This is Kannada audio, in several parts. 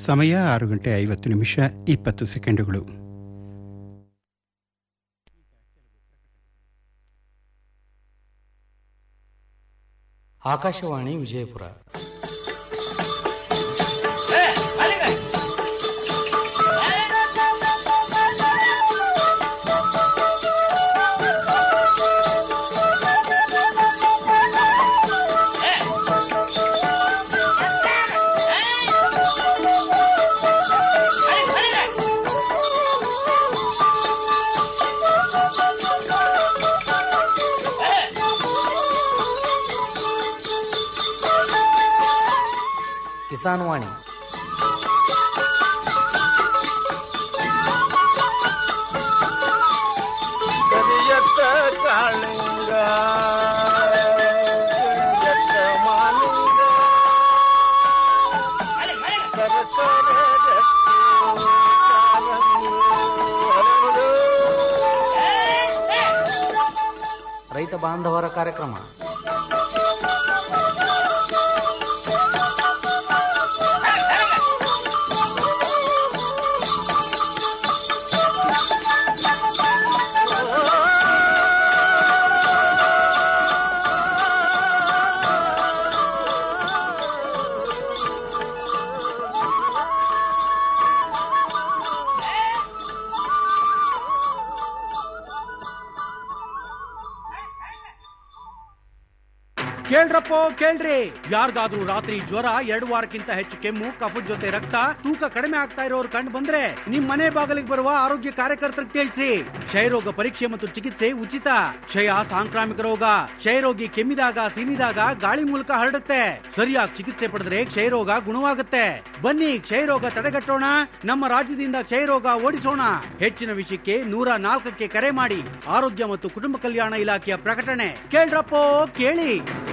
ಸಮಯ ಆರು ಗಂಟೆ ಐವತ್ತು ನಿಮಿಷ ಇಪ್ಪತ್ತು ಸೆಕೆಂಡುಗಳು ಆಕಾಶವಾಣಿ ವಿಜಯಪುರ ಕಿಸಾನ್ ವಾಣಿ ಕರಿಯತ್ತ ಕಾಳಿಂಗ ಕರಿಯತ್ತ ಮಾಲಿಂಗ ಸರಸರ ರಕ್ತಿ ಕಾಲಂಗಿ ಹರಡು. ರೈತ ಬಾಂಧವರ ಕಾರ್ಯಕ್ರಮ ಕೇಳ್ರಪ್ಪೋ ಕೇಳ್ರಿ ಯಾರಿಗಾದ್ರೂ ರಾತ್ರಿ ಜ್ವರ ಎರಡು ವಾರಕ್ಕಿಂತ ಹೆಚ್ಚು ಕೆಮ್ಮು ಕಫದ ಜೊತೆ ರಕ್ತ ತೂಕ ಕಡಿಮೆ ಆಗ್ತಾ ಇರೋರು ಕಂಡು ಬಂದ್ರೆ ನಿಮ್ ಮನೆ ಬಾಗಿಲಿಗೆ ಬರುವ ಆರೋಗ್ಯ ಕಾರ್ಯಕರ್ತರಿಗೆ ತಿಳಿಸಿ ಕ್ಷಯರೋಗ ಪರೀಕ್ಷೆ ಮತ್ತು ಚಿಕಿತ್ಸೆ ಉಚಿತ ಕ್ಷಯ ಸಾಂಕ್ರಾಮಿಕ ರೋಗ ಕ್ಷಯರೋಗಿ ಕೆಮ್ಮಿದಾಗ ಸೀನಿದಾಗ ಗಾಳಿ ಮೂಲಕ ಹರಡುತ್ತೆ ಸರಿಯಾಗಿ ಚಿಕಿತ್ಸೆ ಪಡೆದ್ರೆ ಕ್ಷಯರೋಗ ಗುಣವಾಗುತ್ತೆ ಬನ್ನಿ ಕ್ಷಯರೋಗ ತಡೆಗಟ್ಟೋಣ ನಮ್ಮ ರಾಜ್ಯದಿಂದ ಕ್ಷಯರೋಗ ಓಡಿಸೋಣ ಹೆಚ್ಚಿನ ವಿಷಯಕ್ಕೆ ನೂರ ನಾಲ್ಕಕ್ಕೆ ಕರೆ ಮಾಡಿ ಆರೋಗ್ಯ ಮತ್ತು ಕುಟುಂಬ ಕಲ್ಯಾಣ ಇಲಾಖೆಯ ಪ್ರಕಟಣೆ ಕೇಳ್ರಪ್ಪೋ ಕೇಳಿ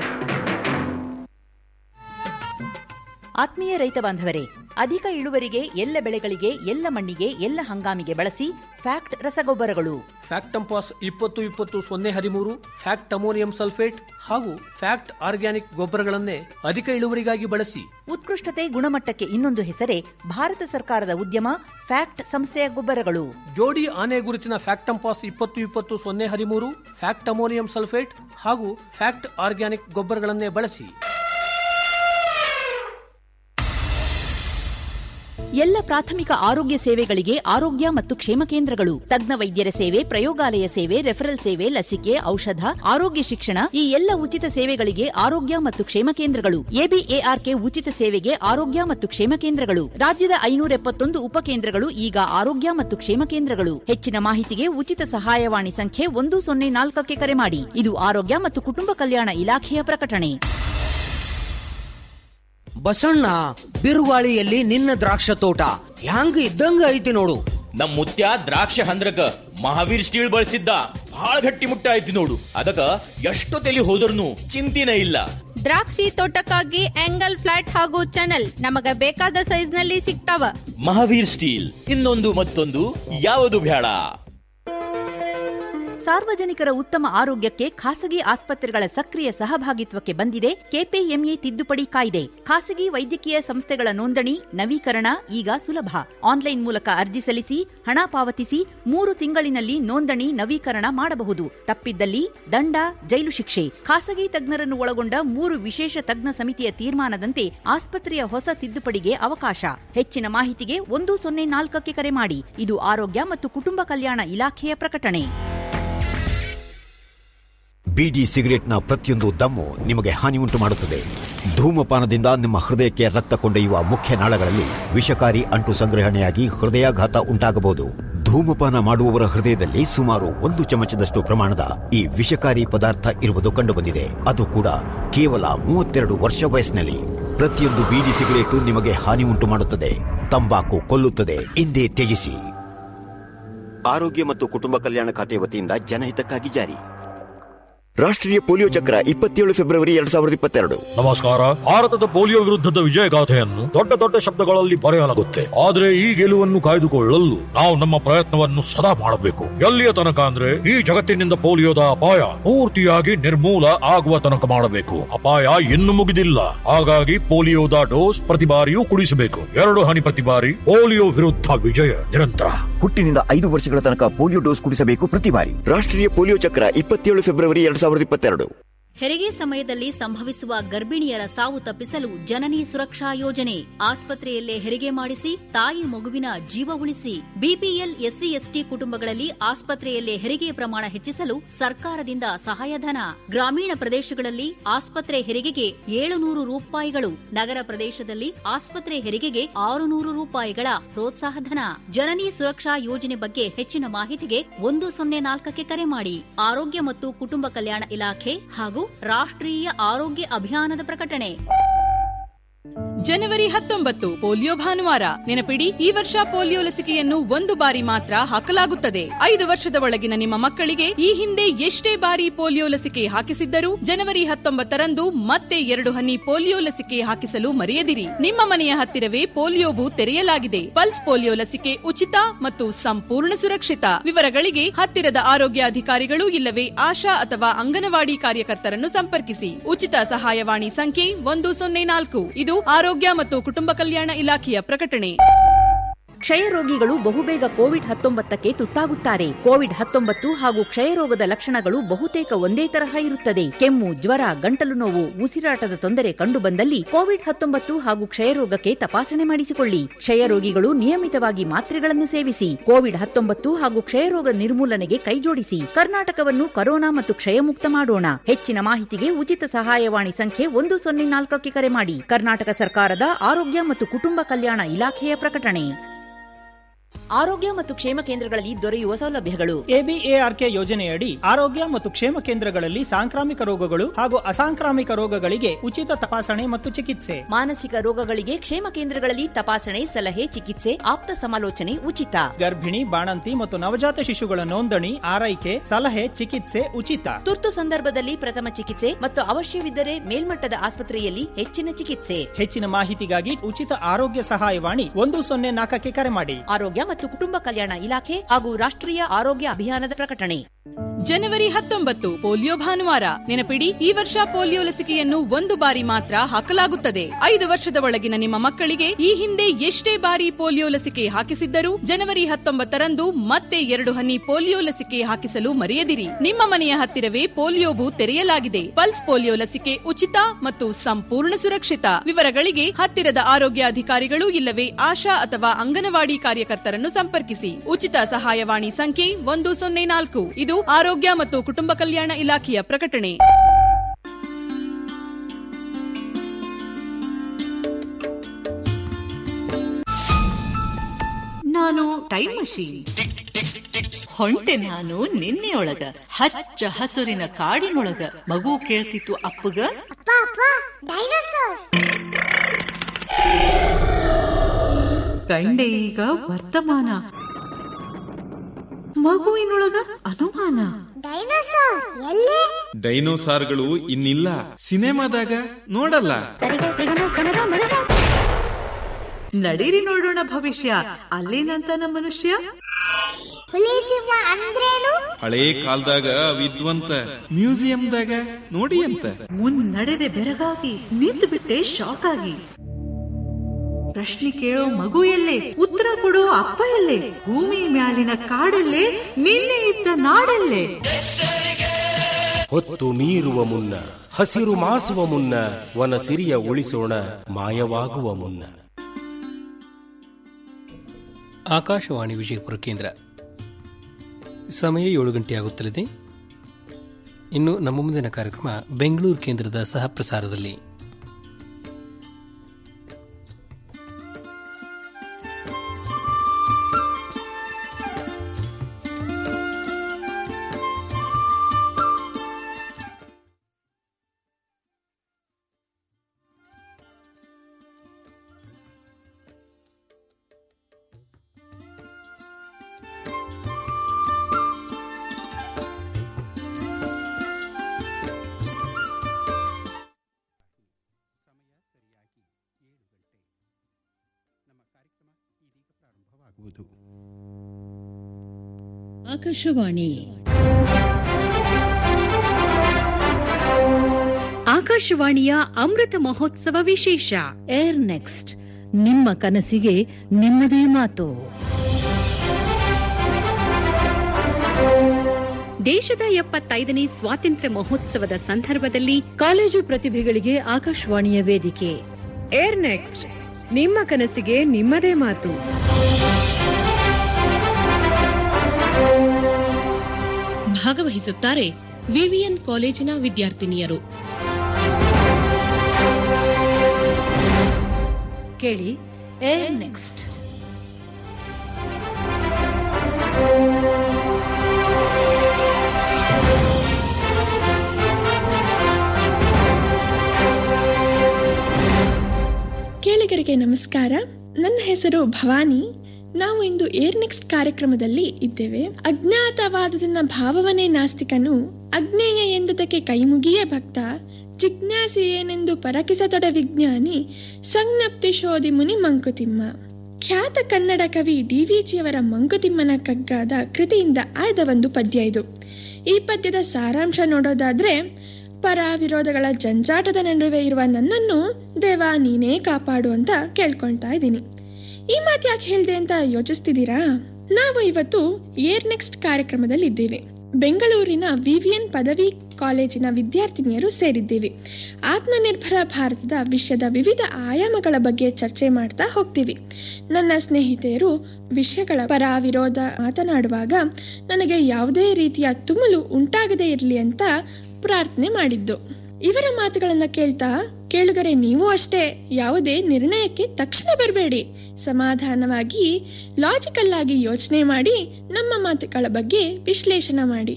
ಆತ್ಮೀಯ ರೈತ ಬಾಂಧವರೇ ಅಧಿಕ ಇಳುವರಿಗೆ ಎಲ್ಲ ಬೆಳೆಗಳಿಗೆ ಎಲ್ಲ ಮಣ್ಣಿಗೆ ಎಲ್ಲ ಹಂಗಾಮಿಗೆ ಬಳಸಿ ಫ್ಯಾಕ್ಟ್ ರಸಗೊಬ್ಬರಗಳು ಫ್ಯಾಕ್ಟಂಪಾಸ್ ಇಪ್ಪತ್ತು ಇಪ್ಪತ್ತು ಸೊನ್ನೆ ಹದಿಮೂರು ಫ್ಯಾಕ್ಟ್ ಅಮೋನಿಯಂ ಸಲ್ಫೇಟ್ ಹಾಗೂ ಫ್ಯಾಕ್ಟ್ ಆರ್ಗ್ಯಾನಿಕ್ ಗೊಬ್ಬರಗಳನ್ನೇ ಅಧಿಕ ಇಳುವರಿಗಾಗಿ ಬಳಸಿ ಉತ್ಕೃಷ್ಟತೆ ಗುಣಮಟ್ಟಕ್ಕೆ ಇನ್ನೊಂದು ಹೆಸರೇ ಭಾರತ ಸರ್ಕಾರದ ಉದ್ಯಮ ಫ್ಯಾಕ್ಟ್ ಸಂಸ್ಥೆಯ ಗೊಬ್ಬರಗಳು ಜೋಡಿ ಆನೆ ಗುರುತಿನ ಫ್ಯಾಕ್ಟಂಪಾಸ್ ಇಪ್ಪತ್ತು ಇಪ್ಪತ್ತು ಸೊನ್ನೆ ಹದಿಮೂರು ಫ್ಯಾಕ್ಟ್ ಅಮೋನಿಯಂ ಸಲ್ಫೇಟ್ ಹಾಗೂ ಫ್ಯಾಕ್ಟ್ ಆರ್ಗ್ಯಾನಿಕ್ ಗೊಬ್ಬರಗಳನ್ನೇ ಬಳಸಿ ಎಲ್ಲ ಪ್ರಾಥಮಿಕ ಆರೋಗ್ಯ ಸೇವೆಗಳಿಗೆ ಆರೋಗ್ಯ ಮತ್ತು ಕ್ಷೇಮ ಕೇಂದ್ರಗಳು ತಜ್ಞ ವೈದ್ಯರ ಸೇವೆ ಪ್ರಯೋಗಾಲಯ ಸೇವೆ ರೆಫರಲ್ ಸೇವೆ ಲಸಿಕೆ ಔಷಧ ಆರೋಗ್ಯ ಶಿಕ್ಷಣ ಈ ಎಲ್ಲ ಉಚಿತ ಸೇವೆಗಳಿಗೆ ಆರೋಗ್ಯ ಮತ್ತು ಕ್ಷೇಮ ಕೇಂದ್ರಗಳು ಎಬಿಎಆರ್ಕೆ ಉಚಿತ ಸೇವೆಗೆ ಆರೋಗ್ಯ ಮತ್ತು ಕ್ಷೇಮ ಕೇಂದ್ರಗಳು ರಾಜ್ಯದ ಐನೂರ ಎಪ್ಪತ್ತೊಂದು ಉಪಕೇಂದ್ರಗಳು ಈಗ ಆರೋಗ್ಯ ಮತ್ತು ಕ್ಷೇಮ ಕೇಂದ್ರಗಳು ಹೆಚ್ಚಿನ ಮಾಹಿತಿಗೆ ಉಚಿತ ಸಹಾಯವಾಣಿ ಸಂಖ್ಯೆ ಒಂದು ಸೊನ್ನೆ ನಾಲ್ಕಕ್ಕೆ ಕರೆ ಮಾಡಿ ಇದು ಆರೋಗ್ಯ ಮತ್ತು ಕುಟುಂಬ ಕಲ್ಯಾಣ ಇಲಾಖೆಯ ಪ್ರಕಟಣೆ ಬಸಣ್ಣ ಬಿರುಗಾಳಿಯಲ್ಲಿ ನಿನ್ನ ದ್ರಾಕ್ಷ ತೋಟ ಹ್ಯಾಂಗ ಇದ್ದಂಗ ಐತಿ ನೋಡು ನಮ್ ಮುತ್ಯ ದ್ರಾಕ್ಷ ಹಂದ್ರಕ ಮಹಾವೀರ್ ಸ್ಟೀಲ್ ಬಳಸಿದ್ದ ಬಹಳ ಗಟ್ಟಿ ಮುಟ್ಟ ಐತಿ ನೋಡು ಅದಕ್ಕ ಎಷ್ಟು ತಲಿ ಹೋದ್ರೂ ಚಿಂತಿನೇ ಇಲ್ಲ ದ್ರಾಕ್ಷಿ ತೋಟಕ್ಕಾಗಿ ಆಂಗಲ್ ಫ್ಲಾಟ್ ಹಾಗೂ ಚಾನಲ್ ನಮಗ ಬೇಕಾದ ಸೈಜ್ ನಲ್ಲಿ ಸಿಗ್ತಾವ ಮಹಾವೀರ್ ಸ್ಟೀಲ್ ಇನ್ನೊಂದು ಮತ್ತೊಂದು ಯಾವುದು ಬೇಡ ಸಾರ್ವಜನಿಕರ ಉತ್ತಮ ಆರೋಗ್ಯಕ್ಕೆ ಖಾಸಗಿ ಆಸ್ಪತ್ರೆಗಳ ಸಕ್ರಿಯ ಸಹಭಾಗಿತ್ವಕ್ಕೆ ಬಂದಿದೆ ಕೆಪಿಎಂಇ ತಿದ್ದುಪಡಿ ಕಾಯ್ದೆ ಖಾಸಗಿ ವೈದ್ಯಕೀಯ ಸಂಸ್ಥೆಗಳ ನೋಂದಣಿ ನವೀಕರಣ ಈಗ ಸುಲಭ ಆನ್ಲೈನ್ ಮೂಲಕ ಅರ್ಜಿ ಸಲ್ಲಿಸಿ ಹಣ ಪಾವತಿಸಿ ಮೂರು ತಿಂಗಳಿನಲ್ಲಿ ನೋಂದಣಿ ನವೀಕರಣ ಮಾಡಬಹುದು ತಪ್ಪಿದ್ದಲ್ಲಿ ದಂಡ ಜೈಲು ಶಿಕ್ಷೆ ಖಾಸಗಿ ತಜ್ಞರನ್ನು ಒಳಗೊಂಡ ಮೂರು ವಿಶೇಷ ತಜ್ಞ ಸಮಿತಿಯ ತೀರ್ಮಾನದಂತೆ ಆಸ್ಪತ್ರೆಯ ಹೊಸ ತಿದ್ದುಪಡಿಗೆ ಅವಕಾಶ ಹೆಚ್ಚಿನ ಮಾಹಿತಿಗೆ ಒಂದು ಸೊನ್ನೆ ನಾಲ್ಕಕ್ಕೆ ಕರೆ ಮಾಡಿ ಇದು ಆರೋಗ್ಯ ಮತ್ತು ಕುಟುಂಬ ಕಲ್ಯಾಣ ಇಲಾಖೆಯ ಪ್ರಕಟಣೆ ಬಿಡಿ ಸಿಗರೆಟ್ನ ಪ್ರತಿಯೊಂದು ದಮ್ಮು ನಿಮಗೆ ಹಾನಿ ಉಂಟು ಮಾಡುತ್ತದೆ ಧೂಮಪಾನದಿಂದ ನಿಮ್ಮ ಹೃದಯಕ್ಕೆ ರಕ್ತ ಕೊಂಡೊಯ್ಯುವ ಮುಖ್ಯ ನಾಳಗಳಲ್ಲಿ ವಿಷಕಾರಿ ಅಂಟು ಸಂಗ್ರಹಣೆಯಾಗಿ ಹೃದಯಾಘಾತ ಉಂಟಾಗಬಹುದು ಧೂಮಪಾನ ಮಾಡುವವರ ಹೃದಯದಲ್ಲಿ ಸುಮಾರು ಒಂದು ಚಮಚದಷ್ಟು ಪ್ರಮಾಣದ ಈ ವಿಷಕಾರಿ ಪದಾರ್ಥ ಇರುವುದು ಕಂಡುಬಂದಿದೆ ಅದು ಕೂಡ ಕೇವಲ ಮೂವತ್ತೆರಡು ವರ್ಷ ವಯಸ್ಸಿನಲ್ಲಿ ಪ್ರತಿಯೊಂದು ಬೀಡಿ ಸಿಗರೇಟು ನಿಮಗೆ ಹಾನಿ ಉಂಟು ಮಾಡುತ್ತದೆ ತಂಬಾಕು ಕೊಲ್ಲುತ್ತದೆ ಹಿಂದೆ ತ್ಯಜಿಸಿ ಆರೋಗ್ಯ ಮತ್ತು ಕುಟುಂಬ ಕಲ್ಯಾಣ ಖಾತೆ ವತಿಯಿಂದ ಜನಹಿತಕ್ಕಾಗಿ ಜಾರಿ ರಾಷ್ಟ್ರೀಯ ಪೋಲಿಯೋ ಚಕ್ರ ಇಪ್ಪತ್ತೇಳು ಫೆಬ್ರವರಿ ಎರಡ್ ಸಾವಿರದ ಇಪ್ಪತ್ತೆರಡು ನಮಸ್ಕಾರ ಭಾರತದ ಪೋಲಿಯೋ ವಿರುದ್ಧದ ವಿಜಯಗಾಥೆಯನ್ನು ದೊಡ್ಡ ದೊಡ್ಡ ಶಬ್ದಗಳಲ್ಲಿ ಬರೆಯಲಾಗುತ್ತೆ ಆದರೆ ಈ ಗೆಲುವನ್ನು ಕಾಯ್ದುಕೊಳ್ಳಲು ನಾವು ನಮ್ಮ ಪ್ರಯತ್ನವನ್ನು ಸದಾ ಮಾಡಬೇಕು ಎಲ್ಲಿಯ ತನಕ ಅಂದ್ರೆ ಈ ಜಗತ್ತಿನಿಂದ ಪೋಲಿಯೋದ ಅಪಾಯ ಪೂರ್ತಿಯಾಗಿ ನಿರ್ಮೂಲ ಆಗುವ ತನಕ ಮಾಡಬೇಕು ಅಪಾಯ ಇನ್ನು ಮುಗಿದಿಲ್ಲ ಹಾಗಾಗಿ ಪೋಲಿಯೋದ ಡೋಸ್ ಪ್ರತಿ ಬಾರಿಯೂ ಕುಡಿಸಬೇಕು ಎರಡು ಹನಿ ಪ್ರತಿ ಬಾರಿ ಪೋಲಿಯೋ ವಿರುದ್ಧ ವಿಜಯ ನಿರಂತರ ಹುಟ್ಟಿನಿಂದ ಐದು ವರ್ಷಗಳ ತನಕ ಪೋಲಿಯೋ ಡೋಸ್ ಕುಡಿಸಬೇಕು ಪ್ರತಿ ಬಾರಿ ರಾಷ್ಟ್ರೀಯ ಪೋಲಿಯೋ ಚಕ್ರ ಇಪ್ಪತ್ತೇಳು ಫೆಬ್ರವರಿ ಎರಡ್ ಸಾವಿರದ ಇಪ್ಪತ್ತೆರಡು ಹೆರಿಗೆ ಸಮಯದಲ್ಲಿ ಸಂಭವಿಸುವ ಗರ್ಭಿಣಿಯರ ಸಾವು ತಪ್ಪಿಸಲು ಜನನಿ ಸುರಕ್ಷಾ ಯೋಜನೆ ಆಸ್ಪತ್ರೆಯಲ್ಲೇ ಹೆರಿಗೆ ಮಾಡಿಸಿ ತಾಯಿ ಮಗುವಿನ ಜೀವ ಉಳಿಸಿ ಬಿಪಿಎಲ್ ಎಸ್ಸಿ ಎಸ್ಟಿ ಕುಟುಂಬಗಳಲ್ಲಿ ಆಸ್ಪತ್ರೆಯಲ್ಲೇ ಹೆರಿಗೆ ಪ್ರಮಾಣ ಹೆಚ್ಚಿಸಲು ಸರ್ಕಾರದಿಂದ ಸಹಾಯಧನ ಗ್ರಾಮೀಣ ಪ್ರದೇಶಗಳಲ್ಲಿ ಆಸ್ಪತ್ರೆ ಹೆರಿಗೆಗೆ ಏಳುನೂರು ರೂಪಾಯಿಗಳು ನಗರ ಪ್ರದೇಶದಲ್ಲಿ ಆಸ್ಪತ್ರೆ ಹೆರಿಗೆಗೆ ಆರುನೂರು ರೂಪಾಯಿಗಳ ಪ್ರೋತ್ಸಾಹಧನ ಜನನಿ ಸುರಕ್ಷಾ ಯೋಜನೆ ಬಗ್ಗೆ ಹೆಚ್ಚಿನ ಮಾಹಿತಿಗೆ ಒಂದು ಸೊನ್ನೆ ನಾಲ್ಕಕ್ಕೆ ಕರೆ ಮಾಡಿ ಆರೋಗ್ಯ ಮತ್ತು ಕುಟುಂಬ ಕಲ್ಯಾಣ ಇಲಾಖೆ ಹಾಗೂ ರಾಷ್ಟ್ರೀಯ ಆರೋಗ್ಯ ಅಭಿಯಾನದ ಪ್ರಕಟಣೆ ಜನವರಿ ಹತ್ತೊಂಬತ್ತು ಪೋಲಿಯೋ ಭಾನುವಾರ ನೆನಪಿಡಿ ಈ ವರ್ಷ ಪೋಲಿಯೋ ಲಸಿಕೆಯನ್ನು ಒಂದು ಬಾರಿ ಮಾತ್ರ ಹಾಕಲಾಗುತ್ತದೆ ಐದು ವರ್ಷದ ಒಳಗಿನ ನಿಮ್ಮ ಮಕ್ಕಳಿಗೆ ಈ ಹಿಂದೆ ಎಷ್ಟೇ ಬಾರಿ ಪೋಲಿಯೋ ಲಸಿಕೆ ಹಾಕಿಸಿದ್ದರೂ ಜನವರಿ ಹತ್ತೊಂಬತ್ತರಂದು ಮತ್ತೆ ಎರಡು ಹನಿ ಪೋಲಿಯೋ ಲಸಿಕೆ ಹಾಕಿಸಲು ಮರೆಯದಿರಿ ನಿಮ್ಮ ಮನೆಯ ಹತ್ತಿರವೇ ಪೋಲಿಯೋ ಬೂತ್ ತೆರೆಯಲಾಗಿದೆ ಪಲ್ಸ್ ಪೋಲಿಯೋ ಲಸಿಕೆ ಉಚಿತ ಮತ್ತು ಸಂಪೂರ್ಣ ಸುರಕ್ಷಿತ ವಿವರಗಳಿಗೆ ಹತ್ತಿರದ ಆರೋಗ್ಯ ಅಧಿಕಾರಿಗಳು ಇಲ್ಲವೇ ಆಶಾ ಅಥವಾ ಅಂಗನವಾಡಿ ಕಾರ್ಯಕರ್ತರನ್ನು ಸಂಪರ್ಕಿಸಿ ಉಚಿತ ಸಹಾಯವಾಣಿ ಸಂಖ್ಯೆ ಒಂದು ಸೊನ್ನೆ ನಾಲ್ಕು ಇದು ಆರೋಗ್ಯ ಮತ್ತು ಕುಟುಂಬ ಕಲ್ಯಾಣ ಇಲಾಖೆಯ ಪ್ರಕಟಣೆ ಕ್ಷಯರೋಗಿಗಳು ಬಹುಬೇಗ ಕೋವಿಡ್ ಹತ್ತೊಂಬತ್ತಕ್ಕೆ ತುತ್ತಾಗುತ್ತಾರೆ ಕೋವಿಡ್ ಹತ್ತೊಂಬತ್ತು ಹಾಗೂ ಕ್ಷಯರೋಗದ ಲಕ್ಷಣಗಳು ಬಹುತೇಕ ಒಂದೇ ತರಹ ಇರುತ್ತದೆ ಕೆಮ್ಮು ಜ್ವರ ಗಂಟಲು ನೋವು ಉಸಿರಾಟದ ತೊಂದರೆ ಕಂಡುಬಂದಲ್ಲಿ ಕೋವಿಡ್ ಹತ್ತೊಂಬತ್ತು ಹಾಗೂ ಕ್ಷಯರೋಗಕ್ಕೆ ತಪಾಸಣೆ ಮಾಡಿಸಿಕೊಳ್ಳಿ ಕ್ಷಯರೋಗಿಗಳು ನಿಯಮಿತವಾಗಿ ಮಾತ್ರೆಗಳನ್ನು ಸೇವಿಸಿ ಕೋವಿಡ್ ಹತ್ತೊಂಬತ್ತು ಹಾಗೂ ಕ್ಷಯರೋಗ ನಿರ್ಮೂಲನೆಗೆ ಕೈಜೋಡಿಸಿ ಕರ್ನಾಟಕವನ್ನು ಕರೋನಾ ಮತ್ತು ಕ್ಷಯಮುಕ್ತ ಮಾಡೋಣ ಹೆಚ್ಚಿನ ಮಾಹಿತಿಗೆ ಉಚಿತ ಸಹಾಯವಾಣಿ ಸಂಖ್ಯೆ ಒಂದು ಸೊನ್ನೆ ನಾಲ್ಕಕ್ಕೆ ಕರೆ ಮಾಡಿ ಕರ್ನಾಟಕ ಸರ್ಕಾರದ ಆರೋಗ್ಯ ಮತ್ತು ಕುಟುಂಬ ಕಲ್ಯಾಣ ಇಲಾಖೆಯ ಪ್ರಕಟಣೆ ಆರೋಗ್ಯ ಮತ್ತು ಕ್ಷೇಮ ಕೇಂದ್ರಗಳಲ್ಲಿ ದೊರೆಯುವ ಸೌಲಭ್ಯಗಳು ಎಬಿಎಆರ್ಕೆ ಯೋಜನೆಯಡಿ ಆರೋಗ್ಯ ಮತ್ತು ಕ್ಷೇಮ ಕೇಂದ್ರಗಳಲ್ಲಿ ಸಾಂಕ್ರಾಮಿಕ ರೋಗಗಳು ಹಾಗೂ ಅಸಾಂಕ್ರಾಮಿಕ ರೋಗಗಳಿಗೆ ಉಚಿತ ತಪಾಸಣೆ ಮತ್ತು ಚಿಕಿತ್ಸೆ ಮಾನಸಿಕ ರೋಗಗಳಿಗೆ ಕ್ಷೇಮ ಕೇಂದ್ರಗಳಲ್ಲಿ ತಪಾಸಣೆ ಸಲಹೆ ಚಿಕಿತ್ಸೆ ಆಪ್ತ ಸಮಾಲೋಚನೆ ಉಚಿತ ಗರ್ಭಿಣಿ ಬಾಣಂತಿ ಮತ್ತು ನವಜಾತ ಶಿಶುಗಳ ನೋಂದಣಿ ಆರೈಕೆ ಸಲಹೆ ಚಿಕಿತ್ಸೆ ಉಚಿತ ತುರ್ತು ಸಂದರ್ಭದಲ್ಲಿ ಪ್ರಥಮ ಚಿಕಿತ್ಸೆ ಮತ್ತು ಅವಶ್ಯವಿದ್ದರೆ ಮೇಲ್ಮಟ್ಟದ ಆಸ್ಪತ್ರೆಯಲ್ಲಿ ಹೆಚ್ಚಿನ ಚಿಕಿತ್ಸೆ ಹೆಚ್ಚಿನ ಮಾಹಿತಿಗಾಗಿ ಉಚಿತ ಆರೋಗ್ಯ ಸಹಾಯವಾಣಿ ಒಂದು ಸೊನ್ನೆ ನಾಲ್ಕಕ್ಕೆ ಕರೆ ಮಾಡಿ ಆರೋಗ್ಯ ಮತ್ತು ಕುಟುಂಬ ಕಲ್ಯಾಣ ಇಲಾಖೆ ಹಾಗೂ ರಾಷ್ಟ್ರೀಯ ಆರೋಗ್ಯ ಅಭಿಯಾನದ ಪ್ರಕಟಣೆ ಜನವರಿ ಹತ್ತೊಂಬತ್ತು ಪೋಲಿಯೋ ಭಾನುವಾರ ನೆನಪಿಡಿ ಈ ವರ್ಷ ಪೋಲಿಯೋ ಲಸಿಕೆಯನ್ನು ಒಂದು ಬಾರಿ ಮಾತ್ರ ಹಾಕಲಾಗುತ್ತದೆ ಐದು ವರ್ಷದ ಒಳಗಿನ ನಿಮ್ಮ ಮಕ್ಕಳಿಗೆ ಈ ಹಿಂದೆ ಎಷ್ಟೇ ಬಾರಿ ಪೋಲಿಯೋ ಲಸಿಕೆ ಹಾಕಿಸಿದ್ದರೂ ಜನವರಿ ಹತ್ತೊಂಬತ್ತರಂದು ಮತ್ತೆ ಎರಡು ಹನಿ ಪೋಲಿಯೋ ಲಸಿಕೆ ಹಾಕಿಸಲು ಮರೆಯದಿರಿ ನಿಮ್ಮ ಮನೆಯ ಹತ್ತಿರವೇ ಪೋಲಿಯೋ ಬೂತ್ ತೆರೆಯಲಾಗಿದೆ ಪಲ್ಸ್ ಪೋಲಿಯೋ ಲಸಿಕೆ ಉಚಿತ ಮತ್ತು ಸಂಪೂರ್ಣ ಸುರಕ್ಷಿತ ವಿವರಗಳಿಗೆ ಹತ್ತಿರದ ಆರೋಗ್ಯ ಅಧಿಕಾರಿಗಳು ಇಲ್ಲವೇ ಆಶಾ ಅಥವಾ ಅಂಗನವಾಡಿ ಕಾರ್ಯಕರ್ತರನ್ನು ಸಂಪರ್ಕಿಸಿ ಉಚಿತ ಸಹಾಯವಾಣಿ ಸಂಖ್ಯೆ ಒಂದು ಸೊನ್ನೆ ನಾಲ್ಕು ಇದು ಆರೋಗ್ಯ ಮತ್ತು ಕುಟುಂಬ ಕಲ್ಯಾಣ ಇಲಾಖೆಯ ಪ್ರಕಟಣೆ ನಾನು ಟೈಮ್ ಮಷೀನ್ ಹೊಂಟೆ ನಾನು ನಿನ್ನೆಯೊಳಗ ಹಚ್ಚ ಹಸುರಿನ ಕಾಡಿನೊಳಗ ಮಗು ಕೇಳ್ತಿತ್ತು ಅಪ್ಪಗ ಕಂಡೆ ಈಗ ವರ್ತಮಾನ ಮಗುವಿನೊಳಗ ಅನುಮಾನ ಡೈನೋಸಾರ್ಗಳು ಇನ್ನಿಲ್ಲ ಸಿನಿಮಾದಾಗ ನೋಡಲ್ಲ ನಡೀರಿ ನೋಡೋಣ ಭವಿಷ್ಯ ಅಲ್ಲೇನಂತ ನಮ್ಮ ಮನುಷ್ಯ ಹಳೇ ಕಾಲದಾಗ ವಿದ್ವಂತ ಮ್ಯೂಸಿಯಂದಾಗ ನೋಡಿ ಅಂತ ಮುನ್ನಡೆದೆ ಬೆರಗಾಗಿ ನಿಂತು ಬಿಟ್ಟೆ ಶಾಕ್ ಆಗಿ ಪ್ರಶ್ನೆ ಕೇಳೋ ಮಗು ಎಲ್ಲೇ ಉತ್ತರ ಕೊಡೋ ಅಪ್ಪ ಎಲ್ಲೇ ಭೂಮಿ ಮ್ಯಾಲಿನ ಕಾಡಲ್ಲೇ ನಿನ್ನೆ ಇದ್ದ ನಾಡಲ್ಲೇ ಹೊತ್ತು ಮೀರುವ ಮುನ್ನ ಹಸಿರು ಮಾಸುವ ಮುನ್ನ ವನ ಸಿರಿಯ ಉಳಿಸೋಣ ಮಾಯವಾಗುವ ಮುನ್ನ ಆಕಾಶವಾಣಿ ವಿಜಯಪುರ ಕೇಂದ್ರ ಸಮಯ ಏಳು ಗಂಟೆಯಾಗುತ್ತಲಿದೆ ಇನ್ನು ನಮ್ಮ ಮುಂದಿನ ಕಾರ್ಯಕ್ರಮ ಬೆಂಗಳೂರು ಕೇಂದ್ರದ ಸಹ ಪ್ರಸಾರದಲ್ಲಿ ಆಕಾಶವಾಣಿ ಆಕಾಶವಾಣಿಯ ಅಮೃತ ಮಹೋತ್ಸವ ವಿಶೇಷ ಏರ್ ನೆಕ್ಸ್ಟ್ ನಿಮ್ಮ ಕನಸಿಗೆ ನಿಮ್ಮದೇ ಮಾತು ದೇಶದ ಎಪ್ಪತ್ತೈದನೇ ಸ್ವಾತಂತ್ರ್ಯ ಮಹೋತ್ಸವದ ಸಂದರ್ಭದಲ್ಲಿ ಕಾಲೇಜು ಪ್ರತಿಭೆಗಳಿಗೆ ಆಕಾಶವಾಣಿಯ ವೇದಿಕೆ ಏರ್ ನೆಕ್ಸ್ಟ್ ನಿಮ್ಮ ಕನಸಿಗೆ ನಿಮ್ಮದೇ ಮಾತು ಭಾಗವಹಿಸುತ್ತಾರೆ ವಿವಿಎನ್ ಕಾಲೇಜಿನ ವಿದ್ಯಾರ್ಥಿನಿಯರು ಕೇಳಿ ಏರ್ ನೆಕ್ಸ್ಟ್ ಕೇಳಿಗರಿಗೆ ನಮಸ್ಕಾರ ನನ್ನ ಹೆಸರು ಭವಾನಿ ನಾವು ಇಂದು ಏರ್ ನೆಕ್ಸ್ಟ್ ಕಾರ್ಯಕ್ರಮದಲ್ಲಿ ಇದ್ದೇವೆ ಅಜ್ಞಾತವಾದದನ್ನ ಭಾವವನೇ ನಾಸ್ತಿಕನು ಅಜ್ಞೇಯ ಎಂದುದಕ್ಕೆ ಕೈಮುಗಿಯೇ ಭಕ್ತ ಜಿಜ್ಞಾಸಿ ಏನೆಂದು ಪರಕಿಸತೊಡ ವಿಜ್ಞಾನಿ ಸಂಜ್ಞಪ್ತಿ ಶೋಧಿ ಮುನಿ ಮಂಕುತಿಮ್ಮ ಖ್ಯಾತ ಕನ್ನಡ ಕವಿ ಡಿವಿಜಿಯವರ ಮಂಕುತಿಮ್ಮನ ಕಗ್ಗಾದ ಕೃತಿಯಿಂದ ಆಯ್ದ ಒಂದು ಪದ್ಯ ಇದು ಈ ಪದ್ಯದ ಸಾರಾಂಶ ನೋಡೋದಾದ್ರೆ ಪರ ವಿರೋಧಗಳ ಜಂಜಾಟದ ನಡುವೆ ಇರುವ ನನ್ನನ್ನು ದೇವ ನೀನೇ ಕಾಪಾಡು ಅಂತ ಕೇಳ್ಕೊಳ್ತಾ ಇದ್ದೀನಿ ಈ ಮಾತು ಯಾಕೆ ಹೇಳ್ದೆ ಅಂತ ಯೋಚಿಸ್ತಿದ್ದೀರಾ ನಾವು ಇವತ್ತು ಏರ್ ನೆಕ್ಸ್ಟ್ ಕಾರ್ಯಕ್ರಮದಲ್ಲಿ ಇದ್ದೇವೆ ಬೆಂಗಳೂರಿನ ವಿವಿಎನ್ ಪದವಿ ಕಾಲೇಜಿನ ವಿದ್ಯಾರ್ಥಿನಿಯರು ಸೇರಿದ್ದೀವಿ ಆತ್ಮನಿರ್ಭರ ಭಾರತದ ವಿಷಯದ ವಿವಿಧ ಆಯಾಮಗಳ ಬಗ್ಗೆ ಚರ್ಚೆ ಮಾಡ್ತಾ ಹೋಗ್ತೀವಿ ನನ್ನ ಸ್ನೇಹಿತೆಯರು ವಿಷಯಗಳ ಪರ ವಿರೋಧ ಮಾತನಾಡುವಾಗ ನನಗೆ ಯಾವುದೇ ರೀತಿಯ ತುಮುಲು ಉಂಟಾಗದೇ ಇರಲಿ ಅಂತ ಪ್ರಾರ್ಥನೆ ಮಾಡಿದ್ದು ಇವರ ಮಾತುಗಳನ್ನ ಕೇಳ್ತಾ ಕೇಳುಗರೆ ನೀವು ಅಷ್ಟೇ ಯಾವುದೇ ನಿರ್ಣಯಕ್ಕೆ ತಕ್ಷಣ ಬರಬೇಡಿ ಸಮಾಧಾನವಾಗಿ ಲಾಜಿಕಲ್ ಆಗಿ ಯೋಚನೆ ಮಾಡಿ ನಮ್ಮ ಮಾತುಗಳ ಬಗ್ಗೆ ವಿಶ್ಲೇಷಣೆ ಮಾಡಿ